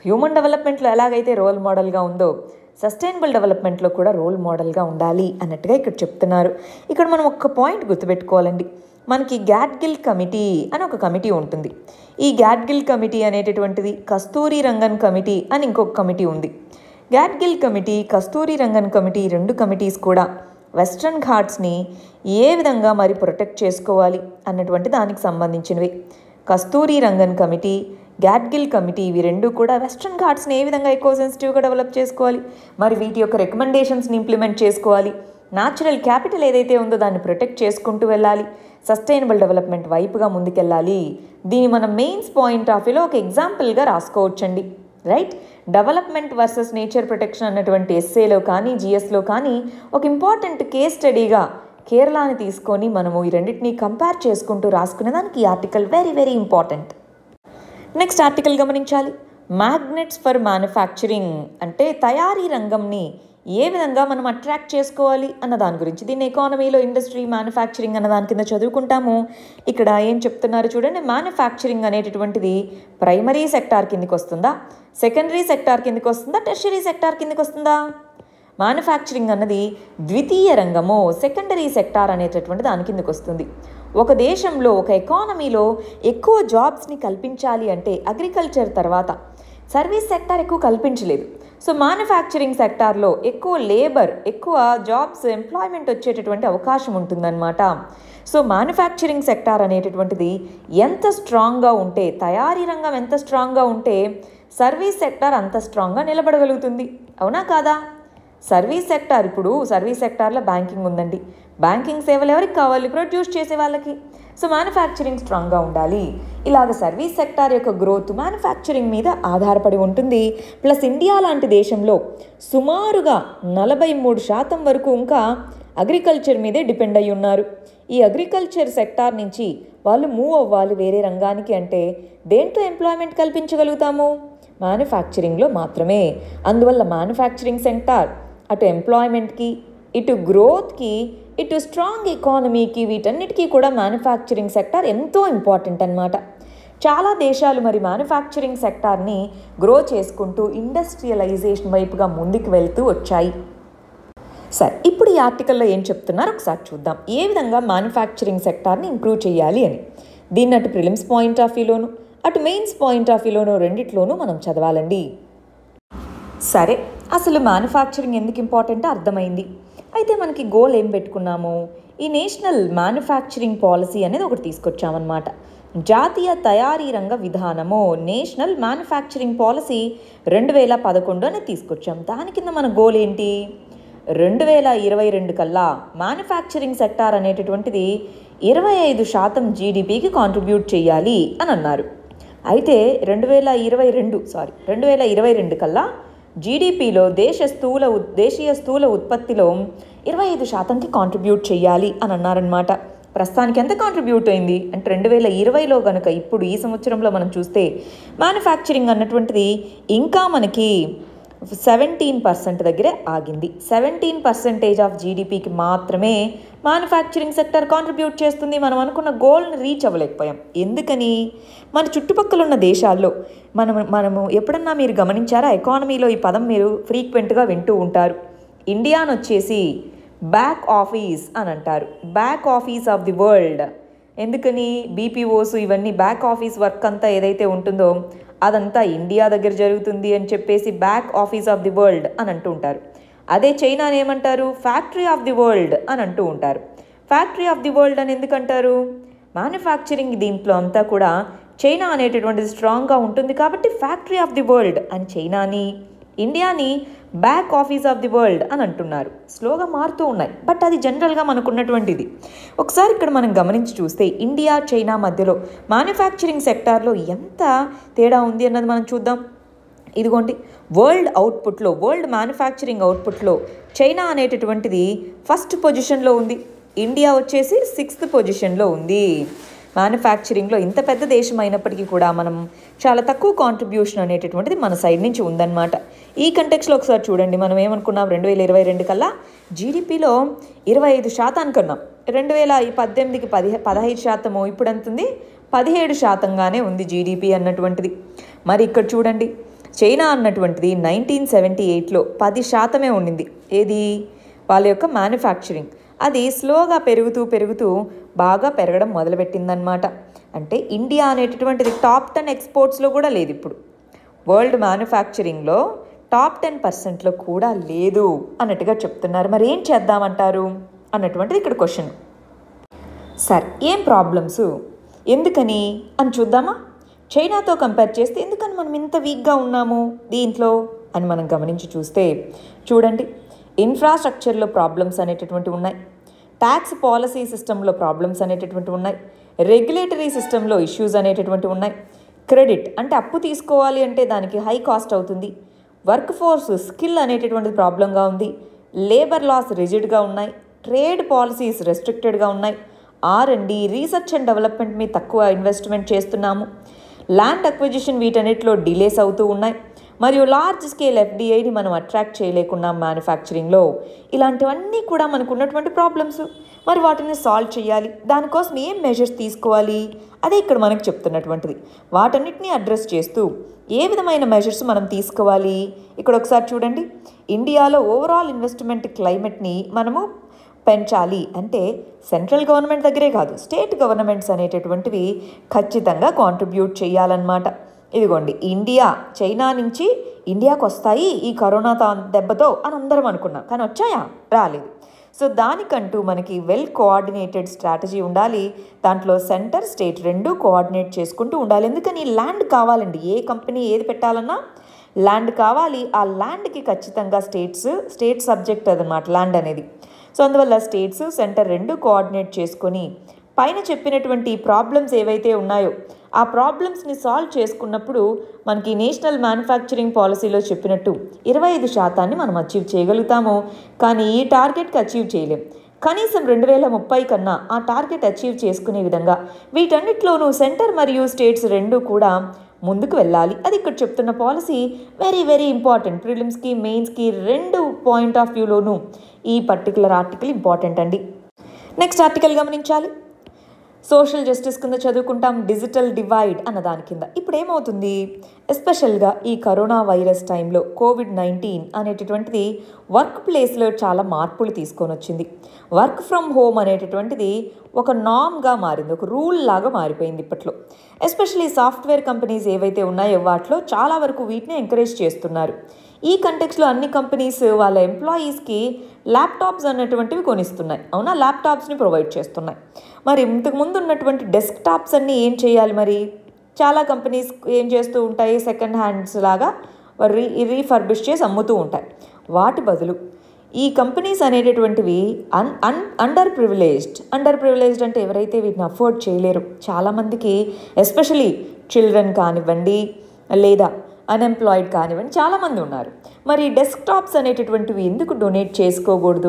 హ్యూమన్ డెవలప్మెంట్లో ఎలాగైతే రోల్ మోడల్గా ఉందో సస్టైనబుల్ డెవలప్మెంట్లో కూడా రోల్ మోడల్గా ఉండాలి అన్నట్టుగా ఇక్కడ చెప్తున్నారు ఇక్కడ మనం ఒక్క పాయింట్ గుర్తుపెట్టుకోవాలండి మనకి గ్యాడ్గిల్ కమిటీ అని ఒక కమిటీ ఉంటుంది ఈ గ్యాడ్గిల్ కమిటీ అనేటటువంటిది కస్తూరి రంగన్ కమిటీ అని ఇంకొక కమిటీ ఉంది Gadgil committee Kasturirangan committee రెండు కమిటీస్ కూడా వెస్ట్రన్ ఘాట్స్ని ఏ విధంగా మరి ప్రొటెక్ట్ చేసుకోవాలి అన్నటువంటి దానికి సంబంధించినవి Kasturirangan committee Gadgil committee ఇవి రెండు కూడా వెస్ట్రన్ ఘాట్స్ని ఏ విధంగా ఎక్కువ సెన్సిటివ్గా డెవలప్ చేసుకోవాలి మరి వీటి యొక్క రికమెండేషన్స్ని ఇంప్లిమెంట్ చేసుకోవాలి న్యాచురల్ క్యాపిటల్ ఏదైతే ఉందో దాన్ని ప్రొటెక్ట్ చేసుకుంటూ వెళ్ళాలి సస్టైనబుల్ డెవలప్మెంట్ వైపుగా ముందుకెళ్ళాలి దీన్ని మనం మెయిన్స్ పాయింట్ ఆఫ్ వ్యూలో ఒక ఎగ్జాంపుల్గా రాసుకోవచ్చండి right development versus nature protection అన్నటువంటి ఎస్ఏలో కానీ జిఎస్లో కానీ ఒక ఇంపార్టెంట్ కేస్ స్టడీగా కేరళని తీసుకొని మనము ఈ రెండింటిని కంపేర్ చేసుకుంటూ రాసుకునే దానికి ఈ article very very important next article గమనించాలి మ్యాగ్నెట్స్ ఫర్ మ్యానుఫ్యాక్చరింగ్ అంటే తయారీ రంగంని ఏ విధంగా మనం అట్రాక్ట్ చేసుకోవాలి అన్న దాని గురించి దీన్ని ఎకానమీలో ఇండస్ట్రీ మ్యానుఫ్యాక్చరింగ్ అన్న దాని కింద చదువుకుంటాము ఇక్కడ ఏం చెప్తున్నారు చూడండి మ్యానుఫ్యాక్చరింగ్ అనేటటువంటిది ప్రైమరీ సెక్టార్ కిందకి వస్తుందా సెకండరీ సెక్టార్ కిందకి వస్తుందా టెర్షరీ సెక్టార్ కిందకి వస్తుందా మ్యానుఫ్యాక్చరింగ్ అన్నది ద్వితీయ రంగము సెకండరీ సెక్టార్ అనేటటువంటి దాని కిందకి వస్తుంది ఒక దేశంలో ఒక ఎకానమీలో ఎక్కువ జాబ్స్ని కల్పించాలి అంటే అగ్రికల్చర్ తర్వాత సర్వీస్ సెక్టార్ ఎక్కువ కల్పించలేదు సో మ్యానుఫ్యాక్చరింగ్ సెక్టార్లో ఎక్కువ లేబర్ ఎక్కువ జాబ్స్ ఎంప్లాయ్మెంట్ వచ్చేటటువంటి అవకాశం ఉంటుందన్నమాట సో మ్యానుఫ్యాక్చరింగ్ సెక్టార్ అనేటటువంటిది ఎంత స్ట్రాంగ్గా ఉంటే తయారీ రంగం ఎంత స్ట్రాంగ్గా ఉంటే సర్వీస్ సెక్టార్ అంత స్ట్రాంగ్గా నిలబడగలుగుతుంది అవునా కాదా సర్వీస్ సెక్టార్ ఇప్పుడు సర్వీస్ సెక్టార్లో బ్యాంకింగ్ ఉందండి బ్యాంకింగ్ సేవలు ఎవరికి కావాలి ప్రొడ్యూస్ చేసే వాళ్ళకి సో మ్యానుఫ్యాక్చరింగ్ స్ట్రాంగ్గా ఉండాలి ఇలాగ సర్వీస్ సెక్టార్ యొక్క గ్రోత్ మ్యానుఫ్యాక్చరింగ్ మీద ఆధారపడి ఉంటుంది ప్లస్ ఇండియా లాంటి దేశంలో సుమారుగా నలభై మూడు శాతం వరకు ఇంకా అగ్రికల్చర్ మీదే డిపెండ్ అయి ఉన్నారు ఈ అగ్రికల్చర్ సెక్టార్ నుంచి వాళ్ళు మూవ్ అవ్వాలి వేరే రంగానికి అంటే దేంట్లో ఎంప్లాయ్మెంట్ కల్పించగలుగుతాము మ్యానుఫ్యాక్చరింగ్లో మాత్రమే అందువల్ల మ్యానుఫ్యాక్చరింగ్ సెక్టార్ అటు ఎంప్లాయ్మెంట్కి ఇటు గ్రోత్కి ఇటు స్ట్రాంగ్ ఎకానమీకి వీటన్నిటికీ కూడా మ్యానుఫ్యాక్చరింగ్ సెక్టార్ ఎంతో ఇంపార్టెంట్ అనమాట చాలా దేశాలు మరి మ్యానుఫ్యాక్చరింగ్ సెక్టార్ని గ్రో చేసుకుంటూ ఇండస్ట్రియలైజేషన్ వైపుగా ముందుకు వెళ్తూ వచ్చాయి సరే ఇప్పుడు ఈ ఆర్టికల్లో ఏం చెప్తున్నారు ఒకసారి చూద్దాం ఏ విధంగా మ్యానుఫ్యాక్చరింగ్ సెక్టార్ని ఇంప్రూవ్ చేయాలి అని దీన్ని అటు ప్రిలిమ్స్ పాయింట్ ఆఫ్ వ్యూలోను అటు మెయిన్స్ పాయింట్ ఆఫ్ వ్యూలోను రెండిట్లోనూ మనం చదవాలండి సరే అసలు మ్యానుఫ్యాక్చరింగ్ ఎందుకు ఇంపార్టెంట్ అర్థమైంది అయితే మనకి గోల్ ఏం పెట్టుకున్నాము ఈ నేషనల్ మ్యానుఫ్యాక్చరింగ్ పాలసీ అనేది ఒకటి తీసుకొచ్చామన్నమాట జాతీయ తయారీ రంగ విధానము నేషనల్ మ్యానుఫ్యాక్చరింగ్ పాలసీ రెండు వేల పదకొండు అనేది తీసుకొచ్చాం దాని కింద మన గోల్ ఏంటి రెండు వేల ఇరవై రెండు కల్లా మ్యానుఫ్యాక్చరింగ్ సెక్టార్ అనేటటువంటిది ఇరవై ఐదు శాతం జీడిపికి కాంట్రిబ్యూట్ చేయాలి అని అన్నారు అయితే రెండు వేల ఇరవై రెండు సారీ రెండు వేల ఇరవై రెండు కల్లా జీడిపిలో దేశ స్థూల ఉత్- దేశీయ స్థూల ఉత్పత్తిలో ఇరవై ఐదు శాతంకి కాంట్రిబ్యూట్ చేయాలి అని అన్నారనమాట ప్రస్తుతానికి ఎంత కాంట్రిబ్యూట్ అయింది అంటే రెండు వేల ఇరవైలో కనుక ఇప్పుడు ఈ సంవత్సరంలో మనం చూస్తే మ్యానుఫ్యాక్చరింగ్ అన్నటువంటిది ఇంకా మనకి సెవెంటీన్ పర్సెంట్ దగ్గరే ఆగింది సెవెంటీన్ పర్సెంటేజ్ ఆఫ్ జీడిపికి మాత్రమే మ్యానుఫ్యాక్చరింగ్ సెక్టర్ కాంట్రిబ్యూట్ చేస్తుంది మనం అనుకున్న గోల్ని రీచ్ అవ్వలేకపోయాం ఎందుకని మన చుట్టుపక్కల ఉన్న దేశాల్లో మనం మనము ఎప్పుడన్నా మీరు గమనించారా ఎకానమీలో ఈ పదం మీరు ఫ్రీక్వెంట్గా వింటూ ఉంటారు ఇండియాను వచ్చేసి బ్యాక్ ఆఫీస్ అని అంటారు back office of the world ఎందుకని బీపీఓస్ ఇవన్నీ బ్యాక్ ఆఫీస్ వర్క్ అంతా ఏదైతే ఉంటుందో అదంతా ఇండియా దగ్గర జరుగుతుంది అని చెప్పేసి back office of the world అని అంటూ ఉంటారు అదే చైనాని ఏమంటారు ఫ్యాక్టరీ ఆఫ్ ది వరల్డ్ అని అంటూ ఉంటారు ఫ్యాక్టరీ ఆఫ్ ది వరల్డ్ అని ఎందుకంటారు మ్యానుఫ్యాక్చరింగ్ దీంట్లో అంతా కూడా చైనా అనేటటువంటిది స్ట్రాంగ్గా ఉంటుంది కాబట్టి ఫ్యాక్టరీ ఆఫ్ ది వరల్డ్ అని చైనాని ఇండియాని back office of the world అని అంటున్నారు స్లోగా మారుతూ ఉన్నాయి బట్ అది జనరల్గా మనకున్నటువంటిది ఒకసారి ఇక్కడ మనం గమనించి చూస్తే ఇండియా చైనా మధ్యలో మ్యానుఫ్యాక్చరింగ్ సెక్టార్లో ఎంత తేడా ఉంది అన్నది మనం చూద్దాం ఇదిగోండి వరల్డ్ అవుట్పుట్లో వరల్డ్ మ్యానుఫ్యాక్చరింగ్ అవుట్పుట్లో చైనా అనేటటువంటిది ఫస్ట్ పొజిషన్లో ఉంది ఇండియా వచ్చేసి సిక్స్త్ పొజిషన్లో ఉంది మ్యానుఫ్యాక్చరింగ్లో ఇంత పెద్ద దేశం అయినప్పటికీ కూడా మనం చాలా తక్కువ కాంట్రిబ్యూషన్ అనేటటువంటిది మన సైడ్ నుంచి ఉందన్నమాట ఈ కంటెక్స్లో ఒకసారి చూడండి మనం ఏమనుకున్నాం రెండు వేల ఇరవై రెండు కల్లా జీడిపిలో ఇరవై ఐదు శాతానికి ఉన్నాం రెండు వేల పద్దెనిమిదికి పదిహే పదహైదు శాతము ఇప్పుడు ఎంత ఉంది పదిహేడు శాతంగానే ఉంది జీడిపి అన్నటువంటిది మరి ఇక్కడ చూడండి చైనా అన్నటువంటిది నైన్టీన్ సెవెంటీ ఎయిట్లో పది శాతమే ఉండింది ఏది వాళ్ళ యొక్క మ్యానుఫ్యాక్చరింగ్ అది స్లోగా పెరుగుతూ పెరుగుతూ బాగా పెరగడం మొదలుపెట్టిందనమాట అంటే ఇండియా అనేటటువంటిది టాప్ టెన్ ఎక్స్పోర్ట్స్లో కూడా లేదు ఇప్పుడు వరల్డ్ మ్యానుఫ్యాక్చరింగ్లో టాప్ టెన్ పర్సెంట్లో కూడా లేదు అన్నట్టుగా చెప్తున్నారు మరి ఏం చేద్దామంటారు అన్నటువంటిది ఇక్కడ క్వశ్చన్ సార్ ఏం ప్రాబ్లమ్స్ ఎందుకని అని చూద్దామా చైనాతో కంపేర్ చేస్తే ఎందుకని మనం ఇంత వీక్గా ఉన్నాము దీంట్లో అని మనం గమనించి చూస్తే చూడండి ఇన్ఫ్రాస్ట్రక్చర్లో ప్రాబ్లమ్స్ అనేటటువంటి ఉన్నాయి ట్యాక్స్ పాలసీ సిస్టంలో ప్రాబ్లమ్స్ అనేటటువంటి ఉన్నాయి రెగ్యులేటరీ సిస్టంలో ఇష్యూస్ అనేటటువంటి ఉన్నాయి క్రెడిట్ అంటే అప్పు తీసుకోవాలి అంటే దానికి హై కాస్ట్ అవుతుంది వర్క్ ఫోర్స్ స్కిల్ అనేటటువంటి ప్రాబ్లంగా ఉంది లేబర్ లాస్ రిజిడ్గా ఉన్నాయి ట్రేడ్ పాలసీస్ రెస్ట్రిక్టెడ్గా ఉన్నాయి R and D research and development మీద తక్కువ ఇన్వెస్ట్మెంట్ చేస్తున్నాము ల్యాండ్ అక్విజిషన్ వీటన్నిటిలో డిలేస్ అవుతూ ఉన్నాయి మరియు లార్జ్ స్కేల్ ఎఫ్డిఐని మనం అట్రాక్ట్ చేయలేకున్నాం మ్యానుఫ్యాక్చరింగ్లో ఇలాంటివన్నీ కూడా మనకు ఉన్నటువంటి ప్రాబ్లమ్స్ మరి వాటిని సాల్వ్ చేయాలి దానికోసం ఏం మెజర్స్ తీసుకోవాలి అదే ఇక్కడ మనకు చెప్తున్నటువంటిది వాటన్నిటిని అడ్రస్ చేస్తూ ఏ విధమైన మెజర్స్ మనం తీసుకోవాలి ఇక్కడ ఒకసారి చూడండి ఇండియాలో ఓవరాల్ ఇన్వెస్ట్మెంట్ క్లైమేట్ని మనము పెంచాలి అంటే సెంట్రల్ గవర్నమెంట్ దగ్గరే కాదు స్టేట్ గవర్నమెంట్స్ అనేటటువంటివి ఖచ్చితంగా కాంట్రిబ్యూట్ చేయాలన్నమాట ఇదిగోండి ఇండియా చైనా నుంచి ఇండియాకు వస్తాయి ఈ కరోనా తా దెబ్బతో అని అందరం అనుకున్నాం కానీ వచ్చాయా రాలేదు సో దానికంటూ మనకి వెల్ కోఆర్డినేటెడ్ స్ట్రాటజీ ఉండాలి దాంట్లో సెంటర్ స్టేట్ రెండు కోఆర్డినేట్ చేసుకుంటూ ఉండాలి ఎందుకని ల్యాండ్ కావాలండి ఏ కంపెనీ ఏది పెట్టాలన్నా ల్యాండ్ కావాలి ఆ ల్యాండ్కి ఖచ్చితంగా స్టేట్స్ స్టేట్ సబ్జెక్ట్ అదనమాట ల్యాండ్ అనేది సో అందువల్ల స్టేట్స్ సెంటర్ రెండు కోఆర్డినేట్ చేసుకొని పైన చెప్పినటువంటి ప్రాబ్లమ్స్ ఏవైతే ఉన్నాయో ఆ ప్రాబ్లమ్స్ని సాల్వ్ చేసుకున్నప్పుడు మనకి నేషనల్ మ్యానుఫ్యాక్చరింగ్ పాలసీలో చెప్పినట్టు ఇరవై ఐదు శాతాన్ని మనం అచీవ్ చేయగలుగుతాము కానీ ఈ టార్గెట్కి అచీవ్ చేయలేం కనీసం రెండు వేల ముప్పై కన్నా ఆ టార్గెట్ అచీవ్ చేసుకునే విధంగా వీటన్నిటిలోనూ సెంటర్ మరియు స్టేట్స్ రెండు కూడా ముందుకు వెళ్ళాలి అది ఇక్కడ చెప్తున్న పాలసీ వెరీ వెరీ ఇంపార్టెంట్ ప్రిలిమ్స్కి మెయిన్స్కి రెండు పాయింట్ ఆఫ్ వ్యూలోనూ ఈ పర్టికులర్ ఆర్టికల్ ఇంపార్టెంట్ అండి నెక్స్ట్ ఆర్టికల్ గమనించాలి సోషల్ జస్టిస్ కింద చదువుకుంటాం డిజిటల్ డివైడ్ అన్న దాని కింద ఇప్పుడు ఏమవుతుంది ఎస్పెషల్గా ఈ కరోనా వైరస్ టైంలో కోవిడ్ నైన్టీన్ అనేటటువంటిది వర్క్ ప్లేస్లో చాలా మార్పులు తీసుకొని వచ్చింది వర్క్ ఫ్రమ్ హోమ్ అనేటటువంటిది ఒక నామ్గా మారింది ఒక రూల్ లాగా మారిపోయింది ఇప్పట్లో ఎస్పెషలీ సాఫ్ట్వేర్ కంపెనీస్ ఏవైతే ఉన్నాయో వాటిలో చాలా వరకు వీటిని ఎంకరేజ్ చేస్తున్నారు ఈ కంటెక్స్లో అన్ని కంపెనీస్ వాళ్ళ ఎంప్లాయీస్కి ల్యాప్టాప్స్ అన్నటువంటివి కొనిస్తున్నాయి అవునా ల్యాప్టాప్స్ని ప్రొవైడ్ చేస్తున్నాయి మరి ఇంతకు ముందు ఉన్నటువంటి డెస్క్టాప్స్ అన్నీ ఏం చేయాలి మరి చాలా కంపెనీస్ ఏం చేస్తూ ఉంటాయి సెకండ్ హ్యాండ్స్ లాగా రీ రీఫర్బిష్ చేసి అమ్ముతూ ఉంటాయి వాటి బదులు ఈ కంపెనీస్ అనేటటువంటివి un un underprivileged underprivileged అంటే ఎవరైతే వీటిని అఫోర్డ్ చేయలేరు చాలామందికి ఎస్పెషలీ చిల్డ్రన్ కానివ్వండి లేదా అన్ఎంప్లాయిడ్ కానివ్వండి చాలామంది ఉన్నారు మరి డెస్క్టాప్స్ అనేటటువంటివి ఎందుకు డొనేట్ చేసుకోకూడదు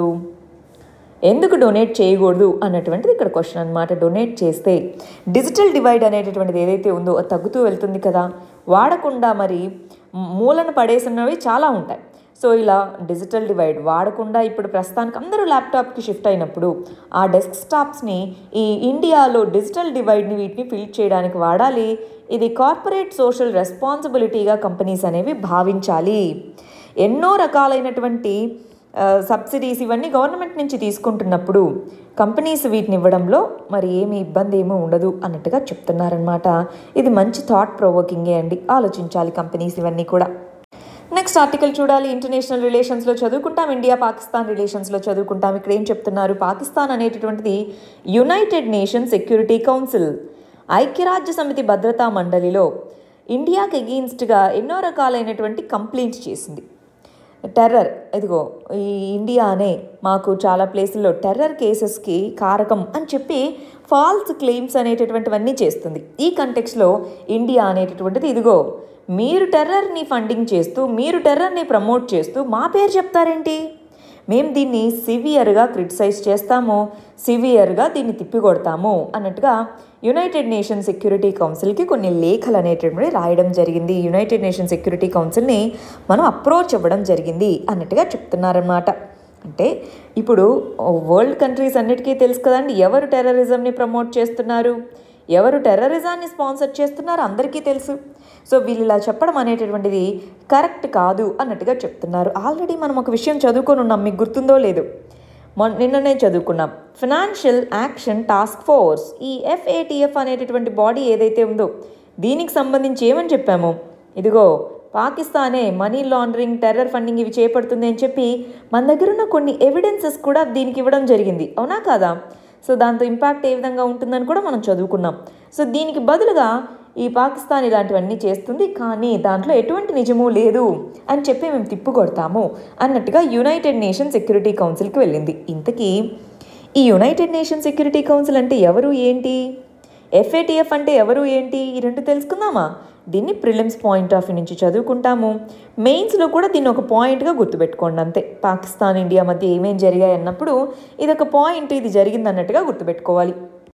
ఎందుకు డొనేట్ చేయకూడదు అన్నటువంటిది ఇక్కడ క్వశ్చన్ అనమాట డొనేట్ చేస్తే డిజిటల్ డివైడ్ అనేటటువంటిది ఏదైతే ఉందో అది తగ్గుతూ వెళ్తుంది కదా వాడకుండా మరి మూలన పడేసినవి చాలా ఉంటాయి సో ఇలా డిజిటల్ డివైడ్ వాడకుండా ఇప్పుడు ప్రస్తుతానికి అందరూ ల్యాప్టాప్కి షిఫ్ట్ అయినప్పుడు ఆ డెస్క్టాప్స్ని ఈ ఇండియాలో డిజిటల్ డివైడ్ని వీటిని ఫిల్ చేయడానికి వాడాలి ఇది కార్పొరేట్ సోషల్ రెస్పాన్సిబిలిటీగా కంపెనీస్ అనేవి భావించాలి ఎన్నో రకాలైనటువంటి సబ్సిడీస్ ఇవన్నీ గవర్నమెంట్ నుంచి తీసుకుంటున్నప్పుడు కంపెనీస్ వీటిని ఇవ్వడంలో మరి ఏమి ఇబ్బంది ఏమీ ఉండదు అన్నట్టుగా చెప్తున్నారనమాట ఇది మంచి థాట్ ప్రొవోకింగే అండి ఆలోచించాలి కంపెనీస్ ఇవన్నీ కూడా నెక్స్ట్ ఆర్టికల్ చూడాలి ఇంటర్నేషనల్ రిలేషన్స్లో చదువుకుంటాం ఇండియా పాకిస్తాన్ రిలేషన్స్లో చదువుకుంటాం ఇక్కడ ఏం చెప్తున్నారు పాకిస్తాన్ అనేటటువంటిది యునైటెడ్ నేషన్ సెక్యూరిటీ కౌన్సిల్ ఐక్యరాజ్య సమితి భద్రతా మండలిలో ఇండియాకి ఎగెయిన్స్ట్గా ఎన్నో రకాలైనటువంటి కంప్లైంట్స్ చేసింది టెర్రర్ ఇదిగో ఈ ఇండియానే మాకు చాలా ప్లేసుల్లో టెర్రర్ కేసెస్కి కారకం అని చెప్పి ఫాల్స్ క్లెయిమ్స్ అనేటటువంటివన్నీ చేస్తుంది ఈ కంటెక్స్లో ఇండియా అనేటటువంటిది ఇదిగో మీరు టెర్రర్ని ఫండింగ్ చేస్తూ మీరు టెర్రర్ని ప్రమోట్ చేస్తూ మా పేరు చెప్తారేంటి మేము దీన్ని సివియర్గా క్రిటిసైజ్ చేస్తాము సివియర్గా దీన్ని తిప్పికొడతాము అన్నట్టుగా యునైటెడ్ నేషన్ సెక్యూరిటీ కౌన్సిల్కి కొన్ని లేఖలు అనేటటువంటి రాయడం జరిగింది యునైటెడ్ నేషన్ సెక్యూరిటీ కౌన్సిల్ని మనం అప్రోచ్ అవ్వడం జరిగింది అన్నట్టుగా చెప్తున్నారన్నమాట అంటే ఇప్పుడు వరల్డ్ కంట్రీస్ అన్నిటికీ తెలుసు కదండి ఎవరు టెర్రరిజంని ప్రమోట్ చేస్తున్నారు ఎవరు టెర్రరిజాన్ని స్పాన్సర్ చేస్తున్నారో అందరికీ తెలుసు సో వీళ్ళు ఇలా చెప్పడం అనేటటువంటిది కరెక్ట్ కాదు అన్నట్టుగా చెప్తున్నారు ఆల్రెడీ మనం ఒక విషయం చదువుకొని ఉన్నాం మీకు గుర్తుందో లేదో మొన్న నిన్ననే చదువుకున్నాం ఫినాన్షియల్ యాక్షన్ టాస్క్ ఫోర్స్ ఈ ఎఫ్ఏటిఎఫ్ అనేటటువంటి బాడీ ఏదైతే ఉందో దీనికి సంబంధించి ఏమని చెప్పాము ఇదిగో పాకిస్తానే మనీ లాండరింగ్ టెర్రర్ ఫండింగ్ ఇవి చేపడుతుంది అని చెప్పి మన దగ్గర ఉన్న కొన్ని ఎవిడెన్సెస్ కూడా దీనికి ఇవ్వడం జరిగింది అవునా కాదా సో దాంతో ఇంపాక్ట్ ఏ విధంగా ఉంటుందని కూడా మనం చదువుకున్నాం సో దీనికి బదులుగా ఈ పాకిస్తాన్ ఇలాంటివన్నీ చేస్తుంది కానీ దాంట్లో ఎటువంటి నిజము లేదు అని చెప్పి మేము తిప్పుకొడతాము అన్నట్టుగా యునైటెడ్ నేషన్ సెక్యూరిటీ కౌన్సిల్కి వెళ్ళింది ఇంతకీ ఈ యునైటెడ్ నేషన్ సెక్యూరిటీ కౌన్సిల్ అంటే ఎవరు ఏంటి ఎఫ్ఏటిఎఫ్ అంటే ఎవరు ఏంటి ఈ రెండు తెలుసుకుందామా దీన్ని ప్రిలిమ్స్ పాయింట్ ఆఫ్ వ్యూ నుంచి చదువుకుంటాము మెయిన్స్లో కూడా దీన్ని ఒక పాయింట్గా గుర్తుపెట్టుకోండి అంతే పాకిస్తాన్ ఇండియా మధ్య ఏమేం జరిగాయి అన్నప్పుడు ఇది ఒక పాయింట్ ఇది జరిగింది అన్నట్టుగా గుర్తుపెట్టుకోవాలి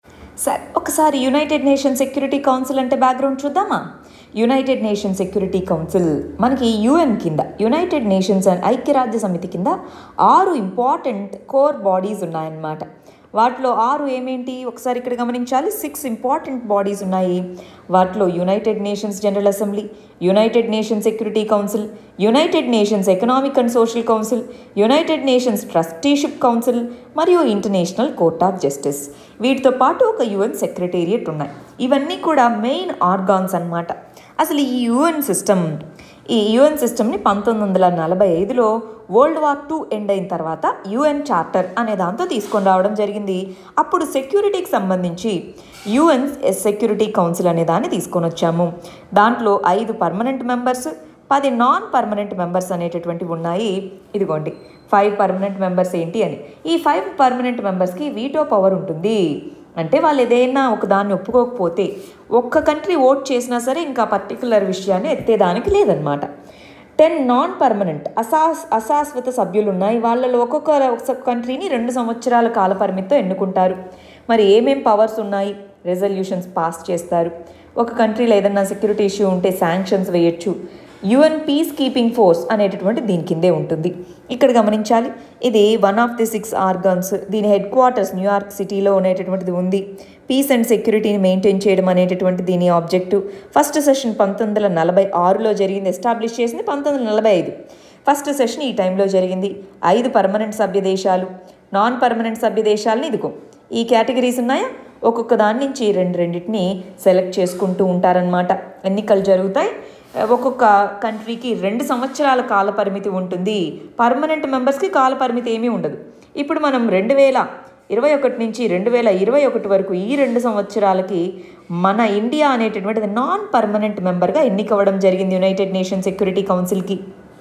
సరే ఒకసారి యునైటెడ్ నేషన్ సెక్యూరిటీ కౌన్సిల్ అంటే బ్యాక్గ్రౌండ్ చూద్దామా యునైటెడ్ నేషన్ సెక్యూరిటీ కౌన్సిల్ మనకి యుఎన్ కింద యునైటెడ్ నేషన్స్ అండ్ ఐక్యరాజ్య సమితి కింద ఆరు ఇంపార్టెంట్ కోర్ బాడీస్ ఉన్నాయన్నమాట వాటిలో ఆరు ఏమేంటి ఒకసారి ఇక్కడ గమనించాలి సిక్స్ ఇంపార్టెంట్ బాడీస్ ఉన్నాయి వాటిలో United Nations General Assembly United Nation Security Council United Nations Economic and Social Council United Nations Trusteeship Council మరియు ఇంటర్నేషనల్ కోర్ట్ ఆఫ్ జస్టిస్ వీటితో పాటు ఒక యుఎన్ సెక్రటేరియట్ ఉన్నాయి ఇవన్నీ కూడా మెయిన్ ఆర్గాన్స్ అన్నమాట అసలు ఈ యుఎన్ సిస్టమ్ ఈ యుఎన్ సిస్టమ్ని పంతొమ్మిది వందల నలభై ఐదులో వరల్డ్ వార్ టూ ఎండ్ అయిన తర్వాత యుఎన్ చార్టర్ అనే దాంతో తీసుకొని రావడం జరిగింది అప్పుడు సెక్యూరిటీకి సంబంధించి యుఎన్ సెక్యూరిటీ కౌన్సిల్ అనే దాన్ని తీసుకొని వచ్చాము దాంట్లో ఐదు పర్మనెంట్ మెంబర్స్ పది నాన్ పర్మనెంట్ మెంబర్స్ అనేటటువంటివి ఉన్నాయి ఇదిగోండి ఫైవ్ పర్మనెంట్ మెంబర్స్ ఏంటి అని ఈ ఫైవ్ పర్మనెంట్ మెంబర్స్కి వీటో పవర్ ఉంటుంది అంటే వాళ్ళు ఏదైనా ఒక దాన్ని ఒప్పుకోకపోతే ఒక్క కంట్రీ ఓట్ చేసినా సరే ఇంకా పర్టికులర్ విషయాన్ని ఎత్తేదానికి లేదనమాట టెన్ నాన్ పర్మనెంట్ అసాస్ అశాశ్వత సభ్యులు ఉన్నాయి వాళ్ళలో ఒక్కొక్క ఒక కంట్రీని రెండు సంవత్సరాల కాల పరిమితితో ఎన్నుకుంటారు మరి ఏమేం పవర్స్ ఉన్నాయి రెజల్యూషన్స్ పాస్ చేస్తారు ఒక కంట్రీలో ఏదన్నా సెక్యూరిటీ ఇష్యూ ఉంటే శాంక్షన్స్ వేయొచ్చు యుఎన్ పీస్ కీపింగ్ ఫోర్స్ అనేటటువంటి దీని కిందే ఉంటుంది ఇక్కడ గమనించాలి ఇది one of the six organs దీని హెడ్ క్వార్టర్స్ న్యూయార్క్ సిటీలో ఉండేటటువంటిది ఉంది పీస్ అండ్ సెక్యూరిటీని మెయింటైన్ చేయడం అనేటటువంటి దీని ఆబ్జెక్టివ్ ఫస్ట్ సెషన్ పంతొమ్మిది వందల నలభై ఆరులో జరిగింది ఎస్టాబ్లిష్ చేసింది పంతొమ్మిది వందల నలభై ఐదు ఫస్ట్ సెషన్ ఈ టైంలో జరిగింది ఐదు పర్మనెంట్ సభ్య దేశాలు నాన్ పర్మనెంట్ సభ్య దేశాలని ఇదిగో ఈ కేటగిరీస్ ఉన్నాయా ఒక్కొక్క దాని నుంచి రెండు రెండింటిని సెలెక్ట్ చేసుకుంటూ ఉంటారనమాట ఎన్నికలు జరుగుతాయి ఒక్కొక్క కంట్రీకి రెండు సంవత్సరాల కాల పరిమితి ఉంటుంది పర్మనెంట్ మెంబర్స్కి కాల పరిమితి ఏమీ ఉండదు ఇప్పుడు మనం రెండు వేల ఇరవై ఒకటి నుంచి రెండు వేల ఇరవై ఒకటి వరకు ఈ రెండు సంవత్సరాలకి మన ఇండియా అనేటటువంటిది నాన్ పర్మనెంట్ మెంబర్గా ఎన్నికవ్వడం జరిగింది యునైటెడ్ నేషన్ సెక్యూరిటీ కౌన్సిల్కి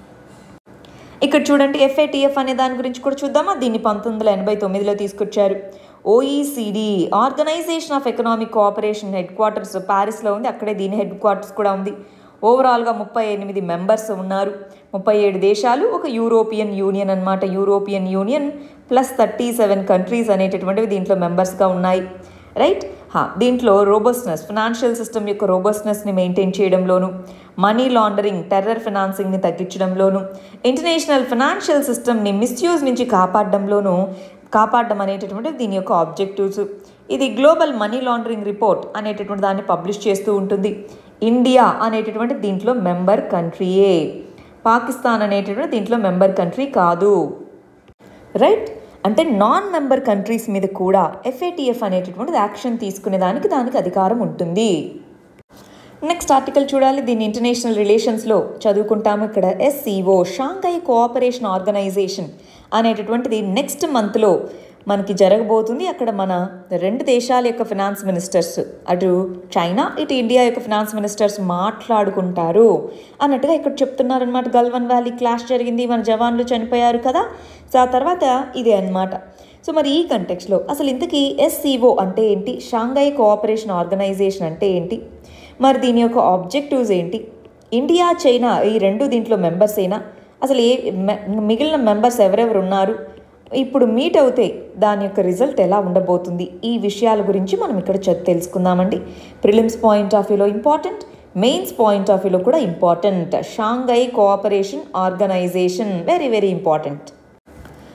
ఇక్కడ చూడండి ఎఫ్ఏటిఎఫ్ అనే దాని గురించి కూడా చూద్దామా దీన్ని పంతొమ్మిది వందల ఎనభై తొమ్మిదిలో తీసుకొచ్చారు OECD organization of economic cooperation headquarters ప్యారిస్లో ఉంది అక్కడే దీని హెడ్ క్వార్టర్స్ కూడా ఉంది ఓవరాల్గా ముప్పై ఎనిమిది మెంబర్స్ ఉన్నారు ముప్పై ఏడు దేశాలు ఒక యూరోపియన్ యూనియన్ అన్నమాట European Union plus thirty seven countries అనేటటువంటివి దీంట్లో మెంబర్స్గా ఉన్నాయి రైట్ హా దీంట్లో రోబస్నెస్ ఫినాన్షియల్ సిస్టమ్ యొక్క రోబస్నెస్ని మెయింటైన్ చేయడంలోను మనీ లాండరింగ్ టెర్రర్ ఫినాన్సింగ్ని తగ్గించడంలోను ఇంటర్నేషనల్ ఫినాన్షియల్ సిస్టమ్ని మిస్యూజ్ నుంచి కాపాడడంలోను కాపాడడం అనేటటువంటిది దీని యొక్క ఆబ్జెక్టివ్స్ ఇది గ్లోబల్ మనీ లాండరింగ్ రిపోర్ట్ అనేటటువంటి దాన్ని పబ్లిష్ చేస్తూ ఉంటుంది ఇండియా అనేటటువంటి దీంట్లో మెంబర్ కంట్రీయే పాకిస్తాన్ అనేటటువంటి దీంట్లో మెంబర్ కంట్రీ కాదు రైట్ అంటే నాన్ మెంబర్ కంట్రీస్ మీద కూడా ఎఫ్ఏటిఎఫ్ అనేటటువంటిది యాక్షన్ తీసుకునే దానికి దానికి అధికారం ఉంటుంది నెక్స్ట్ ఆర్టికల్ చూడాలి దీన్ని ఇంటర్నేషనల్ రిలేషన్స్లో చదువుకుంటాము ఇక్కడ ఎస్సీఓ షాంఘై కోఆపరేషన్ ఆర్గనైజేషన్ అనేటటువంటిది నెక్స్ట్ మంత్లో మనకి జరగబోతుంది అక్కడ మన రెండు దేశాల యొక్క ఫినాన్స్ మినిస్టర్స్ అటు చైనా ఇటు ఇండియా యొక్క ఫినాన్స్ మినిస్టర్స్ మాట్లాడుకుంటారు అన్నట్టుగా ఇక్కడ చెప్తున్నారనమాట గల్వన్ వ్యాలీ క్లాష్ జరిగింది మన జవాన్లు చనిపోయారు కదా సో ఆ తర్వాత ఇదే అన్నమాట సో మరి ఈ కంటెక్స్లో అసలు ఇంతకీ ఎస్సీఓ అంటే ఏంటి షాంఘై కోఆపరేషన్ ఆర్గనైజేషన్ అంటే ఏంటి మరి దీని యొక్క ఆబ్జెక్టివ్స్ ఏంటి ఇండియా చైనా ఈ రెండు దీంట్లో మెంబర్స్ అయినా అసలు ఏ మె- మిగిలిన మెంబర్స్ ఎవరెవరు ఉన్నారు ఇప్పుడు మీట్ అవుతే దాని యొక్క రిజల్ట్ ఎలా ఉండబోతుంది ఈ విషయాల గురించి మనం ఇక్కడ చ- తెలుసుకుందామండి ప్రిలిమ్స్ పాయింట్ ఆఫ్ వ్యూలో ఇంపార్టెంట్ మెయిన్స్ పాయింట్ ఆఫ్ వ్యూలో కూడా important Shanghai cooperation organization very very important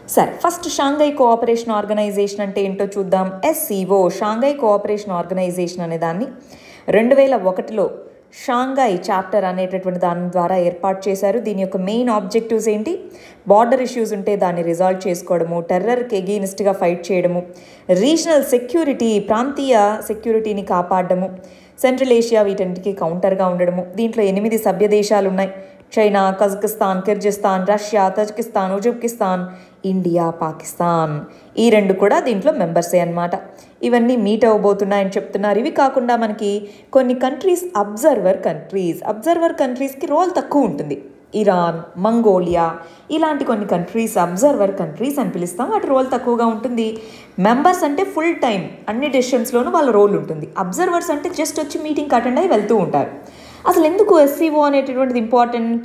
సరే ఫస్ట్ షాంఘై కోఆపరేషన్ ఆర్గనైజేషన్ అంటే ఏంటో చూద్దాం ఎస్సీఓ షాంఘై కోఆపరేషన్ ఆర్గనైజేషన్ అనే దాన్ని రెండు వేల ఒకటిలో షాంఘై చార్టర్ అనేటటువంటి దాని ద్వారా ఏర్పాటు చేశారు దీని యొక్క మెయిన్ ఆబ్జెక్టివ్స్ ఏంటి బార్డర్ ఇష్యూస్ ఉంటే దాన్ని రిజాల్వ్ చేసుకోవడము టెర్రర్కి ఎగెయిన్స్ట్గా ఫైట్ చేయడము రీజనల్ సెక్యూరిటీ ప్రాంతీయ సెక్యూరిటీని కాపాడడము సెంట్రల్ ఏషియా వీటన్నిటికీ కౌంటర్గా ఉండడము దీంట్లో ఎనిమిది సభ్య దేశాలు ఉన్నాయి China Kazakhstan Kyrgyzstan Russia Tajikistan Uzbekistan India Pakistan ఈ రెండు కూడా దీంట్లో మెంబర్సే అన్నమాట ఇవన్నీ మీట్ అవ్వబోతున్నాయని చెప్తున్నారు ఇవి కాకుండా మనకి కొన్ని కంట్రీస్ అబ్జర్వర్ కంట్రీస్ అబ్జర్వర్ కంట్రీస్కి రోల్ తక్కువ ఉంటుంది ఇరాన్ మంగోలియా ఇలాంటి కొన్ని కంట్రీస్ అబ్జర్వర్ కంట్రీస్ అని పిలుస్తాం వాటి రోల్ తక్కువగా ఉంటుంది మెంబర్స్ అంటే ఫుల్ టైం అన్ని డెసిషన్స్లోనూ వాళ్ళ రోల్ ఉంటుంది అబ్జర్వర్స్ అంటే జస్ట్ వచ్చి మీటింగ్కి అటెండ్ అయ్యి వెళ్తూ ఉంటారు అసలు ఎందుకు ఎస్సీఓ అనేటటువంటిది ఇంపార్టెంట్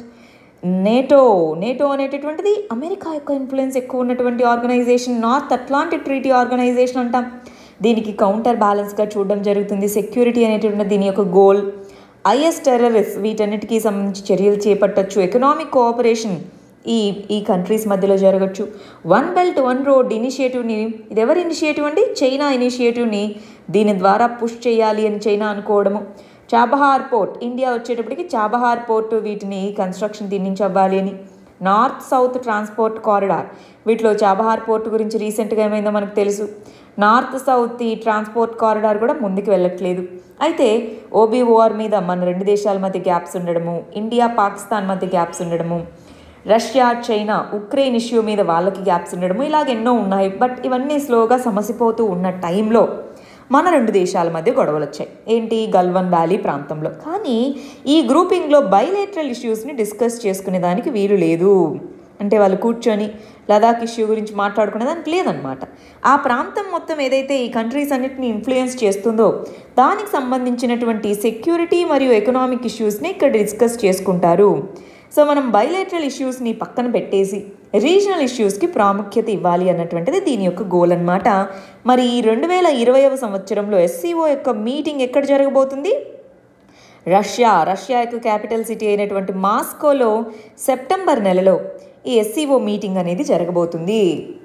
నేటో నేటో అనేటటువంటిది అమెరికా యొక్క ఇన్ఫ్లుయెన్స్ ఎక్కువ ఉన్నటువంటి organization North Atlantic Treaty Organization అంటాం దీనికి కౌంటర్ బ్యాలెన్స్గా చూడడం జరుగుతుంది సెక్యూరిటీ అనేటువంటి దీని యొక్క గోల్ ఐఎస్ టెర్రరిస్ట్ వీటన్నిటికీ సంబంధించి చర్యలు చేపట్టచ్చు ఎకనామిక్ కోఆపరేషన్ ఈ ఈ కంట్రీస్ మధ్యలో జరగచ్చు వన్ బెల్ట్ వన్ రోడ్ ఇనిషియేటివ్ని ఇది ఎవరి ఇనిషియేటివ్ అండి చైనా ఇనిషియేటివ్ని దీని ద్వారా పుష్ చేయాలి అని చైనా అనుకోవడము చాబహార్ పోర్ట్ ఇండియా వచ్చేటప్పటికి చాబహార్ పోర్ట్ వీటిని కన్స్ట్రక్షన్ దీని నుంచి అవ్వాలి అని నార్త్ సౌత్ ట్రాన్స్పోర్ట్ కారిడార్ వీటిలో చాబహార్ పోర్ట్ గురించి రీసెంట్గా ఏమైందో మనకు తెలుసు నార్త్ సౌత్ ఈ ట్రాన్స్పోర్ట్ కారిడార్ కూడా ముందుకు వెళ్ళట్లేదు అయితే ఓబీఓఆర్ మీద మన రెండు దేశాల మధ్య గ్యాప్స్ ఉండడము ఇండియా పాకిస్తాన్ మధ్య గ్యాప్స్ ఉండడము రష్యా చైనా ఉక్రెయిన్ ఇష్యూ మీద వాళ్ళకి గ్యాప్స్ ఉండడము ఇలాగ ఎన్నో ఉన్నాయి బట్ ఇవన్నీ స్లోగా సమసిపోతూ ఉన్న టైంలో మన రెండు దేశాల మధ్య గొడవలు వచ్చాయి ఏంటి గల్వన్ వ్యాలీ ప్రాంతంలో కానీ ఈ గ్రూపింగ్లో బైలేటరల్ ఇష్యూస్ని డిస్కస్ చేసుకునే దానికి వీలు లేదు అంటే వాళ్ళు కూర్చొని లదాఖ్ ఇష్యూ గురించి మాట్లాడుకునే దానికి లేదనమాట ఆ ప్రాంతం మొత్తం ఏదైతే ఈ కంట్రీస్ అన్నిటిని ఇన్ఫ్లుయెన్స్ చేస్తుందో దానికి సంబంధించినటువంటి సెక్యూరిటీ మరియు ఎకనామిక్ ఇష్యూస్ని ఇక్కడ డిస్కస్ చేసుకుంటారు సో మనం బయలేటరల్ ఇష్యూస్ని పక్కన పెట్టేసి రీజనల్ ఇష్యూస్కి ప్రాముఖ్యత ఇవ్వాలి అన్నటువంటిది దీని యొక్క గోల్ అనమాట మరి ఈ రెండు వేల ఇరవైవ సంవత్సరంలో ఎస్సీఓ యొక్క మీటింగ్ ఎక్కడ జరగబోతుంది రష్యా రష్యా యొక్క క్యాపిటల్ సిటీ అయినటువంటి మాస్కోలో సెప్టెంబర్ నెలలో ఈ ఎస్సీఓ మీటింగ్ అనేది జరగబోతుంది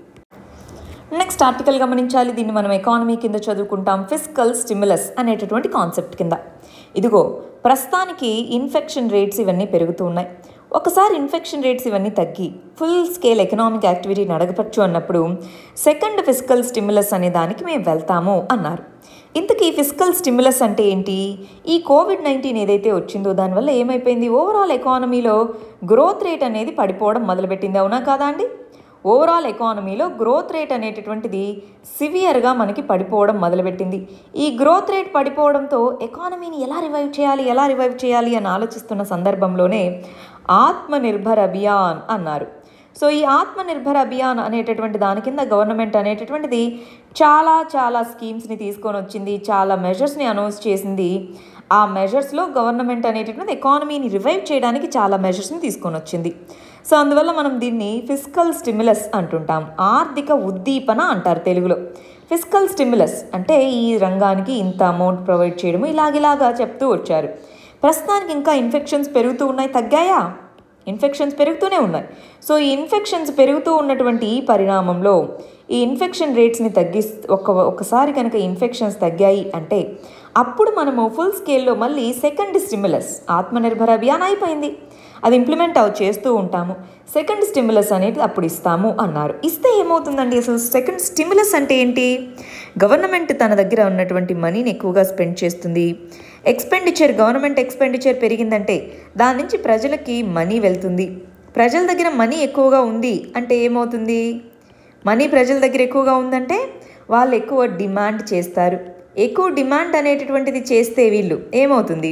నెక్స్ట్ ఆర్టికల్ గమనించాలి దీన్ని మనం ఎకానమీ కింద చదువుకుంటాం ఫిజికల్ స్టిమ్యులస్ అనేటటువంటి కాన్సెప్ట్ కింద ఇదిగో ప్రస్తుతానికి ఇన్ఫెక్షన్ రేట్స్ ఇవన్నీ పెరుగుతూ ఉన్నాయి ఒకసారి ఇన్ఫెక్షన్ రేట్స్ ఇవన్నీ తగ్గి ఫుల్ స్కేల్ ఎకనామిక్ యాక్టివిటీ నడగపచ్చు అన్నప్పుడు సెకండ్ ఫిజికల్ స్టిమ్యులస్ అనే దానికి మేము వెళ్తాము అన్నారు ఇంతకీ ఫిజికల్ స్టిమ్యులస్ అంటే ఏంటి ఈ కోవిడ్ నైన్టీన్ ఏదైతే వచ్చిందో దానివల్ల ఏమైపోయింది ఓవరాల్ ఎకానమీలో గ్రోత్ రేట్ అనేది పడిపోవడం మొదలుపెట్టింది అవునా కాదా అండి ఓవరాల్ ఎకానమీలో గ్రోత్ రేట్ అనేటటువంటిది సివియర్గా మనకి పడిపోవడం మొదలుపెట్టింది ఈ గ్రోత్ రేట్ పడిపోవడంతో ఎకానమీని ఎలా రివైవ్ చేయాలి ఎలా రివైవ్ చేయాలి అని ఆలోచిస్తున్న సందర్భంలోనే ఆత్మనిర్భర్ అభియాన్ అన్నారు సో ఈ ఆత్మనిర్భర్ అభియాన్ అనేటటువంటి దాని కింద గవర్నమెంట్ అనేటటువంటిది చాలా చాలా స్కీమ్స్ని తీసుకొని వచ్చింది చాలా మెజర్స్ని అనౌన్స్ చేసింది ఆ మెజర్స్లో గవర్నమెంట్ అనేటటువంటి ఎకానమీని రివైవ్ చేయడానికి చాలా మెజర్స్ని తీసుకొని వచ్చింది సో అందువల్ల మనం దీన్ని ఫిజికల్ స్టిమ్యులస్ అంటుంటాం ఆర్థిక ఉద్దీపన అంటారు తెలుగులో ఫిజికల్ స్టిమ్యులస్ అంటే ఈ రంగానికి ఇంత అమౌంట్ ప్రొవైడ్ చేయడము ఇలాగిలాగా చెప్తూ వచ్చారు ప్రస్తుతానికి ఇంకా ఇన్ఫెక్షన్స్ పెరుగుతూ ఉన్నాయి తగ్గాయా ఇన్ఫెక్షన్స్ పెరుగుతూనే ఉన్నాయి సో ఈ ఇన్ఫెక్షన్స్ పెరుగుతూ ఉన్నటువంటి ఈ పరిణామంలో ఈ ఇన్ఫెక్షన్ రేట్స్ని తగ్గి ఒక ఒకసారి కనుక ఇన్ఫెక్షన్స్ తగ్గాయి అంటే అప్పుడు మనము ఫుల్ స్కేల్లో మళ్ళీ సెకండ్ స్టిమ్యులస్ ఆత్మనిర్భర్ అభియాన్ అయిపోయింది అది ఇంప్లిమెంట్ అవు చేస్తూ ఉంటాము సెకండ్ స్టిమ్యులస్ అనేది అప్పుడు ఇస్తాము అన్నారు ఇస్తే ఏమవుతుందండి అసలు సెకండ్ స్టిమ్యులస్ అంటే ఏంటి గవర్నమెంట్ తన దగ్గర ఉన్నటువంటి మనీని ఎక్కువగా స్పెండ్ చేస్తుంది ఎక్స్పెండిచర్ గవర్నమెంట్ ఎక్స్పెండిచర్ పెరిగిందంటే దాని నుంచి ప్రజలకి మనీ వెళ్తుంది ప్రజల దగ్గర మనీ ఎక్కువగా ఉంది అంటే ఏమవుతుంది మనీ ప్రజల దగ్గర ఎక్కువగా ఉందంటే వాళ్ళు ఎక్కువ డిమాండ్ చేస్తారు ఎక్కువ డిమాండ్ అనేటటువంటిది చేస్తే వీళ్ళు ఏమవుతుంది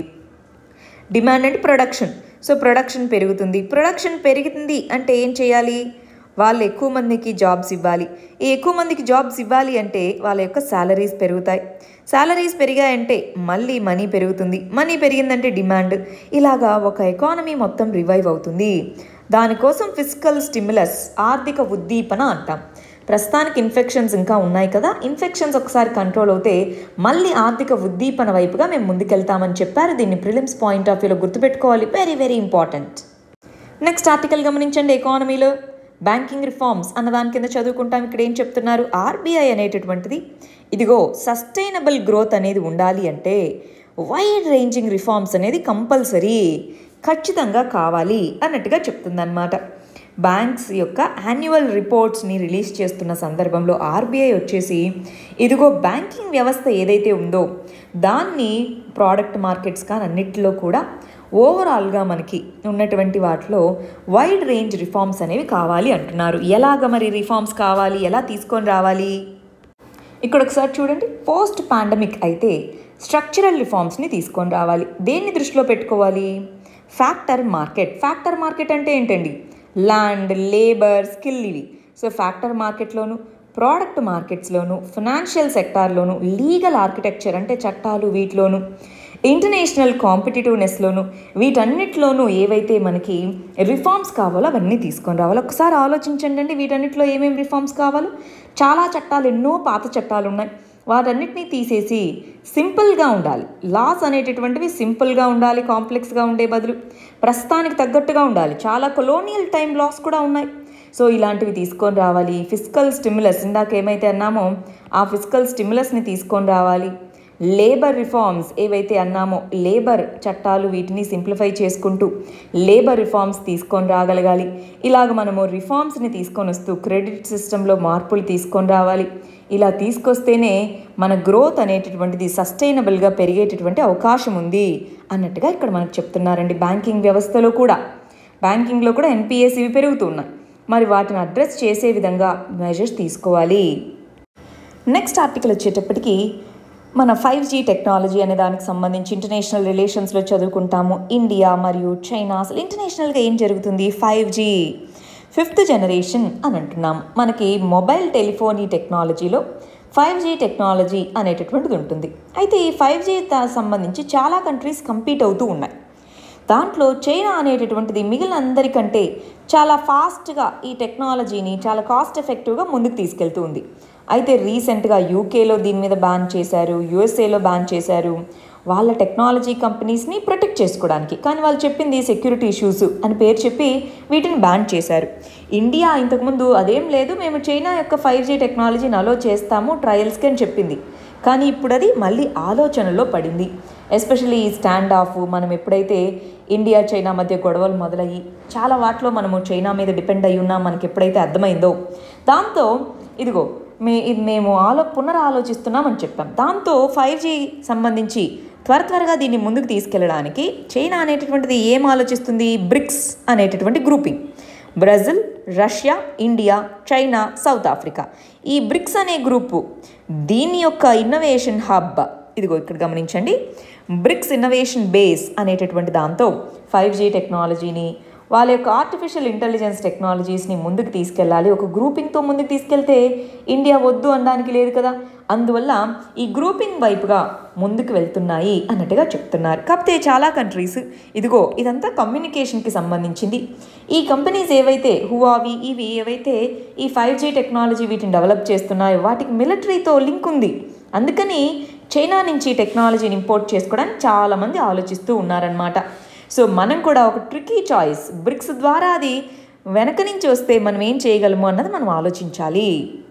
డిమాండ్ అంటే ప్రొడక్షన్ సో ప్రొడక్షన్ పెరుగుతుంది ప్రొడక్షన్ పెరుగుతుంది అంటే ఏం చేయాలి వాళ్ళు ఎక్కువ మందికి జాబ్స్ ఇవ్వాలి ఈ ఎక్కువ మందికి జాబ్స్ ఇవ్వాలి అంటే వాళ్ళ యొక్క శాలరీస్ పెరుగుతాయి శాలరీస్ పెరిగాయంటే మళ్ళీ మనీ పెరుగుతుంది మనీ పెరిగిందంటే డిమాండ్ ఇలాగా ఒక ఎకానమీ మొత్తం రివైవ్ అవుతుంది దానికోసం ఫిజికల్ స్టిమ్యులస్ ఆర్థిక ఉద్దీపన అంటాం ప్రస్తుతానికి ఇన్ఫెక్షన్స్ ఇంకా ఉన్నాయి కదా ఇన్ఫెక్షన్స్ ఒకసారి కంట్రోల్ అవుతే మళ్ళీ ఆర్థిక ఉద్దీపన వైపుగా మేము ముందుకెళ్తామని చెప్పారు దీన్ని ప్రిలిమ్స్ పాయింట్ ఆఫ్ వ్యూలో గుర్తుపెట్టుకోవాలి very very important next article గమనించండి ఎకానమీలో బ్యాంకింగ్ రిఫార్మ్స్ అన్న దాని కింద చదువుకుంటాం ఇక్కడ ఏం చెప్తున్నారు ఆర్బీఐ అనేటటువంటిది ఇదిగో సస్టైనబుల్ గ్రోత్ అనేది ఉండాలి అంటే వైడ్ రేంజింగ్ రిఫార్మ్స్ అనేది కంపల్సరీ ఖచ్చితంగా కావాలి అన్నట్టుగా చెప్తుందన్నమాట బ్యాంక్స్ యొక్క యాన్యువల్ రిపోర్ట్స్ని రిలీజ్ చేస్తున్న సందర్భంలో ఆర్బీఐ వచ్చేసి ఇదిగో బ్యాంకింగ్ వ్యవస్థ ఏదైతే ఉందో దాన్ని ప్రోడక్ట్ మార్కెట్స్ కానీ అన్నిటిలో కూడా ఓవరాల్గా మనకి ఉన్నటువంటి వాటిలో వైడ్ రేంజ్ రిఫార్మ్స్ అనేవి కావాలి అంటున్నారు ఎలాగ మరి రిఫార్మ్స్ కావాలి ఎలా తీసుకొని రావాలి ఇక్కడ ఒకసారి చూడండి పోస్ట్ పాండమిక్ అయితే స్ట్రక్చరల్ రిఫార్మ్స్ని తీసుకొని రావాలి దేన్ని దృష్టిలో పెట్టుకోవాలి ఫ్యాక్టర్ మార్కెట్ ఫ్యాక్టర్ మార్కెట్ అంటే ఏంటండి ల్యాండ్ లేబర్ స్కిల్ ఇవి సో ఫ్యాక్టర్ మార్కెట్లోను ప్రోడక్ట్ మార్కెట్స్లోను ఫినాన్షియల్ సెక్టార్లోను లీగల్ ఆర్కిటెక్చర్ అంటే చట్టాలు వీటిలోను ఇంటర్నేషనల్ కాంపిటేటివ్నెస్లోను వీటన్నిటిలోనూ ఏవైతే మనకి రిఫార్మ్స్ కావాలో అవన్నీ తీసుకొని రావాలి ఒకసారి ఆలోచించండి అండి వీటన్నిటిలో ఏమేమి రిఫార్మ్స్ కావాలో చాలా చట్టాలు ఎన్నో పాత చట్టాలు ఉన్నాయి వాటన్నిటినీ తీసేసి సింపుల్గా ఉండాలి లాస్ అనేటటువంటివి సింపుల్గా ఉండాలి కాంప్లెక్స్గా ఉండే బదులు ప్రస్తుతానికి తగ్గట్టుగా ఉండాలి చాలా కొలోనియల్ టైం లాస్ కూడా ఉన్నాయి సో ఇలాంటివి తీసుకొని రావాలి ఫిజికల్ స్టిమ్యులస్ ఇందాక ఏమైతే అన్నామో ఆ ఫిజికల్ స్టిమ్యులస్ని తీసుకొని రావాలి లేబర్ రిఫార్మ్స్ ఏవైతే అన్నామో లేబర్ చట్టాలు వీటిని సింప్లిఫై చేసుకుంటూ లేబర్ రిఫార్మ్స్ తీసుకొని రాగలగాలి ఇలాగ మనము రిఫార్మ్స్ని తీసుకొని వస్తూ క్రెడిట్ సిస్టంలో మార్పులు తీసుకొని రావాలి ఇలా తీసుకొస్తేనే మన గ్రోత్ అనేటటువంటిది సస్టైనబుల్గా పెరిగేటటువంటి అవకాశం ఉంది అన్నట్టుగా ఇక్కడ మనకు చెప్తున్నారండి బ్యాంకింగ్ వ్యవస్థలో కూడా బ్యాంకింగ్లో కూడా ఎన్పిఎస్ ఇవి పెరుగుతున్నాయి మరి వాటిని అడ్రస్ చేసే విధంగా మెజర్స్ తీసుకోవాలి నెక్స్ట్ ఆర్టికల్ వచ్చేటప్పటికి మన ఫైవ్ జీ టెక్నాలజీ అనే దానికి సంబంధించి ఇంటర్నేషనల్ రిలేషన్స్లో చదువుకుంటాము ఇండియా మరియు చైనా అసలు ఇంటర్నేషనల్గా ఏం జరుగుతుంది ఫైవ్ జీ ఫిఫ్త్ జనరేషన్ అని అంటున్నాం మనకి మొబైల్ టెలిఫోనీ టెక్నాలజీలో ఫైవ్ జీ టెక్నాలజీ అనేటటువంటిది ఉంటుంది అయితే ఈ ఫైవ్ జీ సంబంధించి చాలా కంట్రీస్ కంపీట్ అవుతూ ఉన్నాయి దాంట్లో చైనా అనేటటువంటిది మిగిలిన అందరికంటే చాలా ఫాస్ట్గా ఈ టెక్నాలజీని చాలా కాస్ట్ ఎఫెక్టివ్గా ముందుకు తీసుకెళ్తూ ఉంది అయితే రీసెంట్గా యూకేలో దీని మీద బ్యాన్ చేశారు యూఎస్ఏలో బ్యాన్ చేశారు వాళ్ళ టెక్నాలజీ కంపెనీస్ని ప్రొటెక్ట్ చేసుకోవడానికి కానీ వాళ్ళు చెప్పింది సెక్యూరిటీ ఇష్యూస్ అని పేరు చెప్పి వీటిని బ్యాన్ చేశారు ఇండియా ఇంతకుముందు అదేం లేదు మేము చైనా యొక్క ఫైవ్ జీ టెక్నాలజీని అలో చేస్తాము ట్రయల్స్కి అని చెప్పింది కానీ ఇప్పుడు అది మళ్ళీ ఆలోచనలో పడింది ఎస్పెషల్లీ ఈ స్టాండ్ ఆఫ్ మనం ఎప్పుడైతే ఇండియా చైనా మధ్య గొడవలు మొదలయ్యి చాలా వాటిలో మనము చైనా మీద డిపెండ్ అయి ఉన్నాం మనకి ఎప్పుడైతే అర్థమైందో దాంతో ఇదిగో మే ఇది మేము ఆలో పునరాలోచిస్తున్నామని చెప్పాం దాంతో ఫైవ్ జీ సంబంధించి త్వర త్వరగా దీన్ని ముందుకు తీసుకెళ్ళడానికి చైనా అనేటటువంటిది ఏం ఆలోచిస్తుంది బ్రిక్స్ అనేటటువంటి grouping Brazil Russia India China South Africa ఈ బ్రిక్స్ అనే గ్రూపు దీని యొక్క ఇన్నోవేషన్ హబ్ ఇదిగో ఇక్కడ గమనించండి బ్రిక్స్ ఇన్నోవేషన్ బేస్ అనేటటువంటి దాంతో ఫైవ్ జీ టెక్నాలజీని వాళ్ళ యొక్క ఆర్టిఫిషియల్ ఇంటెలిజెన్స్ టెక్నాలజీస్ని ముందుకు తీసుకెళ్ళాలి ఒక గ్రూపింగ్తో ముందుకు తీసుకెళ్తే ఇండియా వద్దు అనడానికి లేదు కదా అందువల్ల ఈ గ్రూపింగ్ వైపుగా ముందుకు వెళ్తున్నాయి అన్నట్టుగా చెప్తున్నారు కాకపోతే చాలా కంట్రీస్ ఇదిగో ఇదంతా కమ్యూనికేషన్కి సంబంధించింది ఈ కంపెనీస్ ఏవైతే హువావి ఇవి ఏవైతే ఈ ఫైవ్ జీ టెక్నాలజీ వీటిని డెవలప్ చేస్తున్నాయో వాటికి మిలిటరీతో లింక్ ఉంది అందుకని చైనా నుంచి టెక్నాలజీని ఇంపోర్ట్ చేసుకోవడానికి చాలామంది ఆలోచిస్తూ ఉన్నారనమాట సో మనం కూడా ఒక ట్రికీ చాయిస్ బ్రిక్స్ ద్వారా అది వెనక నుంచి వస్తే మనం ఏం చేయగలము అన్నది మనం ఆలోచించాలి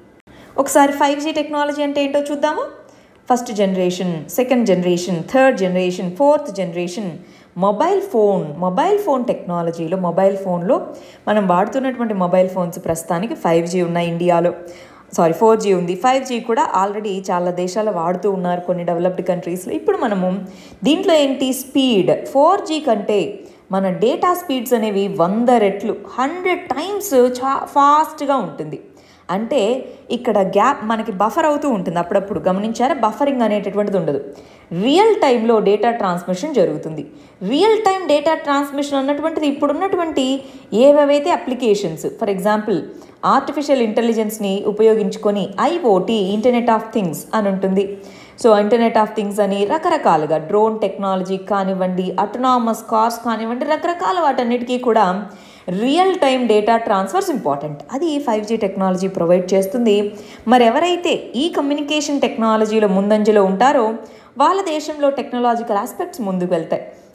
ఒకసారి ఫైవ్ జీ టెక్నాలజీ అంటే ఏంటో చూద్దాము first generation second generation third generation fourth generation mobile phone mobile phone టెక్నాలజీలో మొబైల్ ఫోన్లో మనం వాడుతున్నటువంటి మొబైల్ ఫోన్స్ ప్రస్తుతానికి ఫైవ్ జీ ఉన్నాయి ఇండియాలో సారీ ఫోర్ జీ ఉంది ఫైవ్ జీ కూడా ఆల్రెడీ చాలా దేశాలు వాడుతూ ఉన్నారు కొన్ని డెవలప్డ్ కంట్రీస్లో ఇప్పుడు మనము దీంట్లో ఏంటి స్పీడ్ ఫోర్ జీ కంటే మన డేటా స్పీడ్స్ అనేవి వంద రెట్లు హండ్రెడ్ టైమ్స్ చా ఫాస్ట్గా ఉంటుంది అంటే ఇక్కడ గ్యాప్ మనకి బఫర్ అవుతూ ఉంటుంది అప్పుడప్పుడు గమనించారా బఫరింగ్ అనేటటువంటిది ఉండదు రియల్ టైంలో డేటా ట్రాన్స్మిషన్ జరుగుతుంది రియల్ టైం డేటా ట్రాన్స్మిషన్ అన్నటువంటిది ఇప్పుడున్నటువంటి ఏవేవైతే అప్లికేషన్స్ ఫర్ ఎగ్జాంపుల్ ఆర్టిఫిషియల్ ఇంటెలిజెన్స్ని ఉపయోగించుకొని ఐఓటీ ఇంటర్నెట్ ఆఫ్ థింగ్స్ అని ఉంటుంది సో ఇంటర్నెట్ ఆఫ్ థింగ్స్ అని రకరకాలుగా డ్రోన్ టెక్నాలజీ కానివ్వండి అటోనామస్ కార్స్ కానివ్వండి రకరకాల వాటన్నిటికీ కూడా real time data transfers important అది ఫైవ్ జీ టెక్నాలజీ ప్రొవైడ్ చేస్తుంది మరి ఎవరైతే ఈ కమ్యూనికేషన్ టెక్నాలజీలో ముందంజలో ఉంటారో వాళ్ళ దేశంలో టెక్నాలజికల్ ఆస్పెక్ట్స్ ముందుకు వెళ్తాయి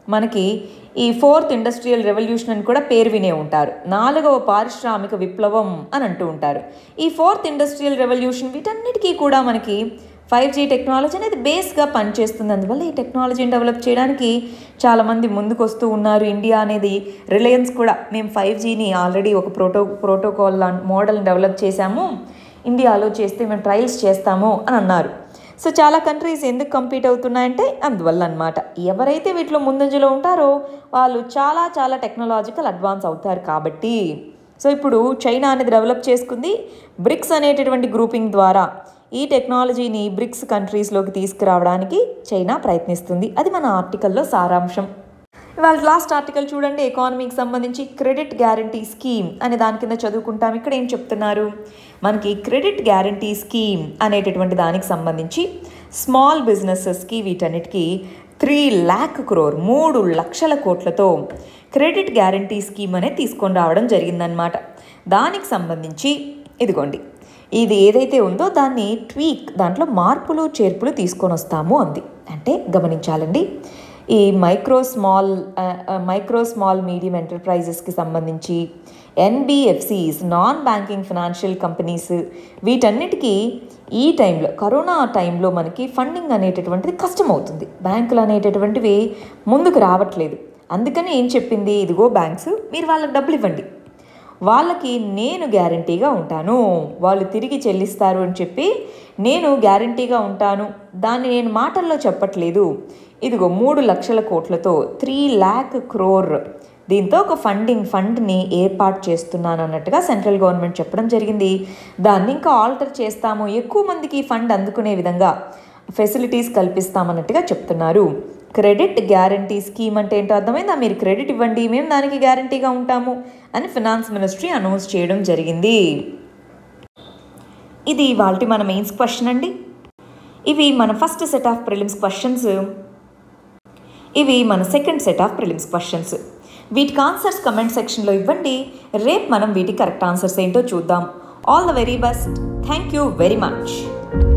మనకి ఈ ఫోర్త్ ఇండస్ట్రియల్ రెవల్యూషన్ అని కూడా పేరు వినే ఉంటారు నాలుగవ పారిశ్రామిక విప్లవం అని అంటూ ఉంటారు ఈ ఫోర్త్ ఇండస్ట్రియల్ రెవల్యూషన్ వీటన్నిటికీ కూడా మనకి ఫైవ్ జీ టెక్నాలజీ అనేది బేస్గా పనిచేస్తుంది అందువల్ల ఈ టెక్నాలజీని డెవలప్ చేయడానికి చాలామంది ముందుకు వస్తూ ఉన్నారు ఇండియా అనేది రిలయన్స్ కూడా మేము ఫైవ్ జీని ఆల్రెడీ ఒక ప్రోటో ప్రోటోకాల్ మోడల్ని డెవలప్ చేశాము ఇండియాలో చేస్తే మేము ట్రయల్స్ చేస్తాము అని అన్నారు సో చాలా కంట్రీస్ ఎందుకు కంపీట్ అవుతున్నాయంటే అందువల్ల అనమాట ఎవరైతే వీటిలో ముందంజలో ఉంటారో వాళ్ళు చాలా చాలా టెక్నాలజికల్ అడ్వాన్స్ అవుతారు కాబట్టి సో ఇప్పుడు చైనా అనేది డెవలప్ చేసుకుంది బ్రిక్స్ అనేటటువంటి గ్రూపింగ్ ద్వారా ఈ టెక్నాలజీని బ్రిక్స్ కంట్రీస్లోకి తీసుకురావడానికి చైనా ప్రయత్నిస్తుంది అది మన ఆర్టికల్లో సారాంశం ఇవాళ లాస్ట్ ఆర్టికల్ చూడండి ఎకానమీకి సంబంధించి క్రెడిట్ గ్యారంటీ స్కీమ్ అనే దాని కింద చదువుకుంటాం ఇక్కడ ఏం చెప్తున్నారు మనకి క్రెడిట్ గ్యారంటీ స్కీమ్ అనేటటువంటి దానికి సంబంధించి స్మాల్ బిజినెసెస్కి వీటన్నిటికీ త్రీ ల్యాక్ క్రోర్ మూడు లక్షల కోట్లతో క్రెడిట్ గ్యారంటీ స్కీమ్ అనేది తీసుకొని రావడం జరిగిందనమాట దానికి సంబంధించి ఇదిగోండి ఇది ఏదైతే ఉందో దాన్ని ట్వీక్ దాంట్లో మార్పులు చేర్పులు తీసుకొని వస్తాము అంది అంటే గమనించాలండి ఈ micro small micro small medium ఎంటర్ప్రైజెస్కి సంబంధించి ఎన్బిఎఫ్సిస్ నాన్ బ్యాంకింగ్ ఫినాన్షియల్ కంపెనీస్ వీటన్నిటికీ ఈ టైంలో కరోనా టైంలో మనకి ఫండింగ్ అనేటటువంటిది కష్టమవుతుంది బ్యాంకులు అనేటటువంటివి ముందుకు రావట్లేదు అందుకని ఏం చెప్పింది ఇదిగో బ్యాంక్స్ మీరు వాళ్ళకి డబ్బులు ఇవ్వండి వాళ్ళకి నేను గ్యారంటీగా ఉంటాను వాళ్ళు తిరిగి చెల్లిస్తారు అని చెప్పి నేను గ్యారంటీగా ఉంటాను దాన్ని నేను మాటల్లో చెప్పట్లేదు ఇదిగో మూడు లక్షల కోట్లతో త్రీ ల్యాక్ క్రోర్ దీంతో ఒక ఫండింగ్ ఫండ్ని ఏర్పాటు చేస్తున్నాను అన్నట్టుగా సెంట్రల్ గవర్నమెంట్ చెప్పడం జరిగింది దాన్ని ఇంకా ఆల్టర్ చేస్తాము ఎక్కువ మందికి ఫండ్ అందుకునే విధంగా ఫెసిలిటీస్ కల్పిస్తామన్నట్టుగా చెప్తున్నారు క్రెడిట్ గ్యారంటీ స్కీమ్ అంటే ఏంటో అర్థమైందా మీరు క్రెడిట్ ఇవ్వండి మేము దానికి గ్యారంటీగా ఉంటాము అని ఫినాన్స్ మినిస్ట్రీ అనౌన్స్ చేయడం జరిగింది ఇది ఇవాళ మన మెయిన్స్ క్వశ్చన్ అండి ఇవి మన first set of prelims questions ఇవి మన second set of prelims questions వీటికి ఆన్సర్స్ కమెంట్ సెక్షన్లో ఇవ్వండి రేపు మనం వీటి కరెక్ట్ ఆన్సర్స్ ఏంటో చూద్దాం all the very best thank you very much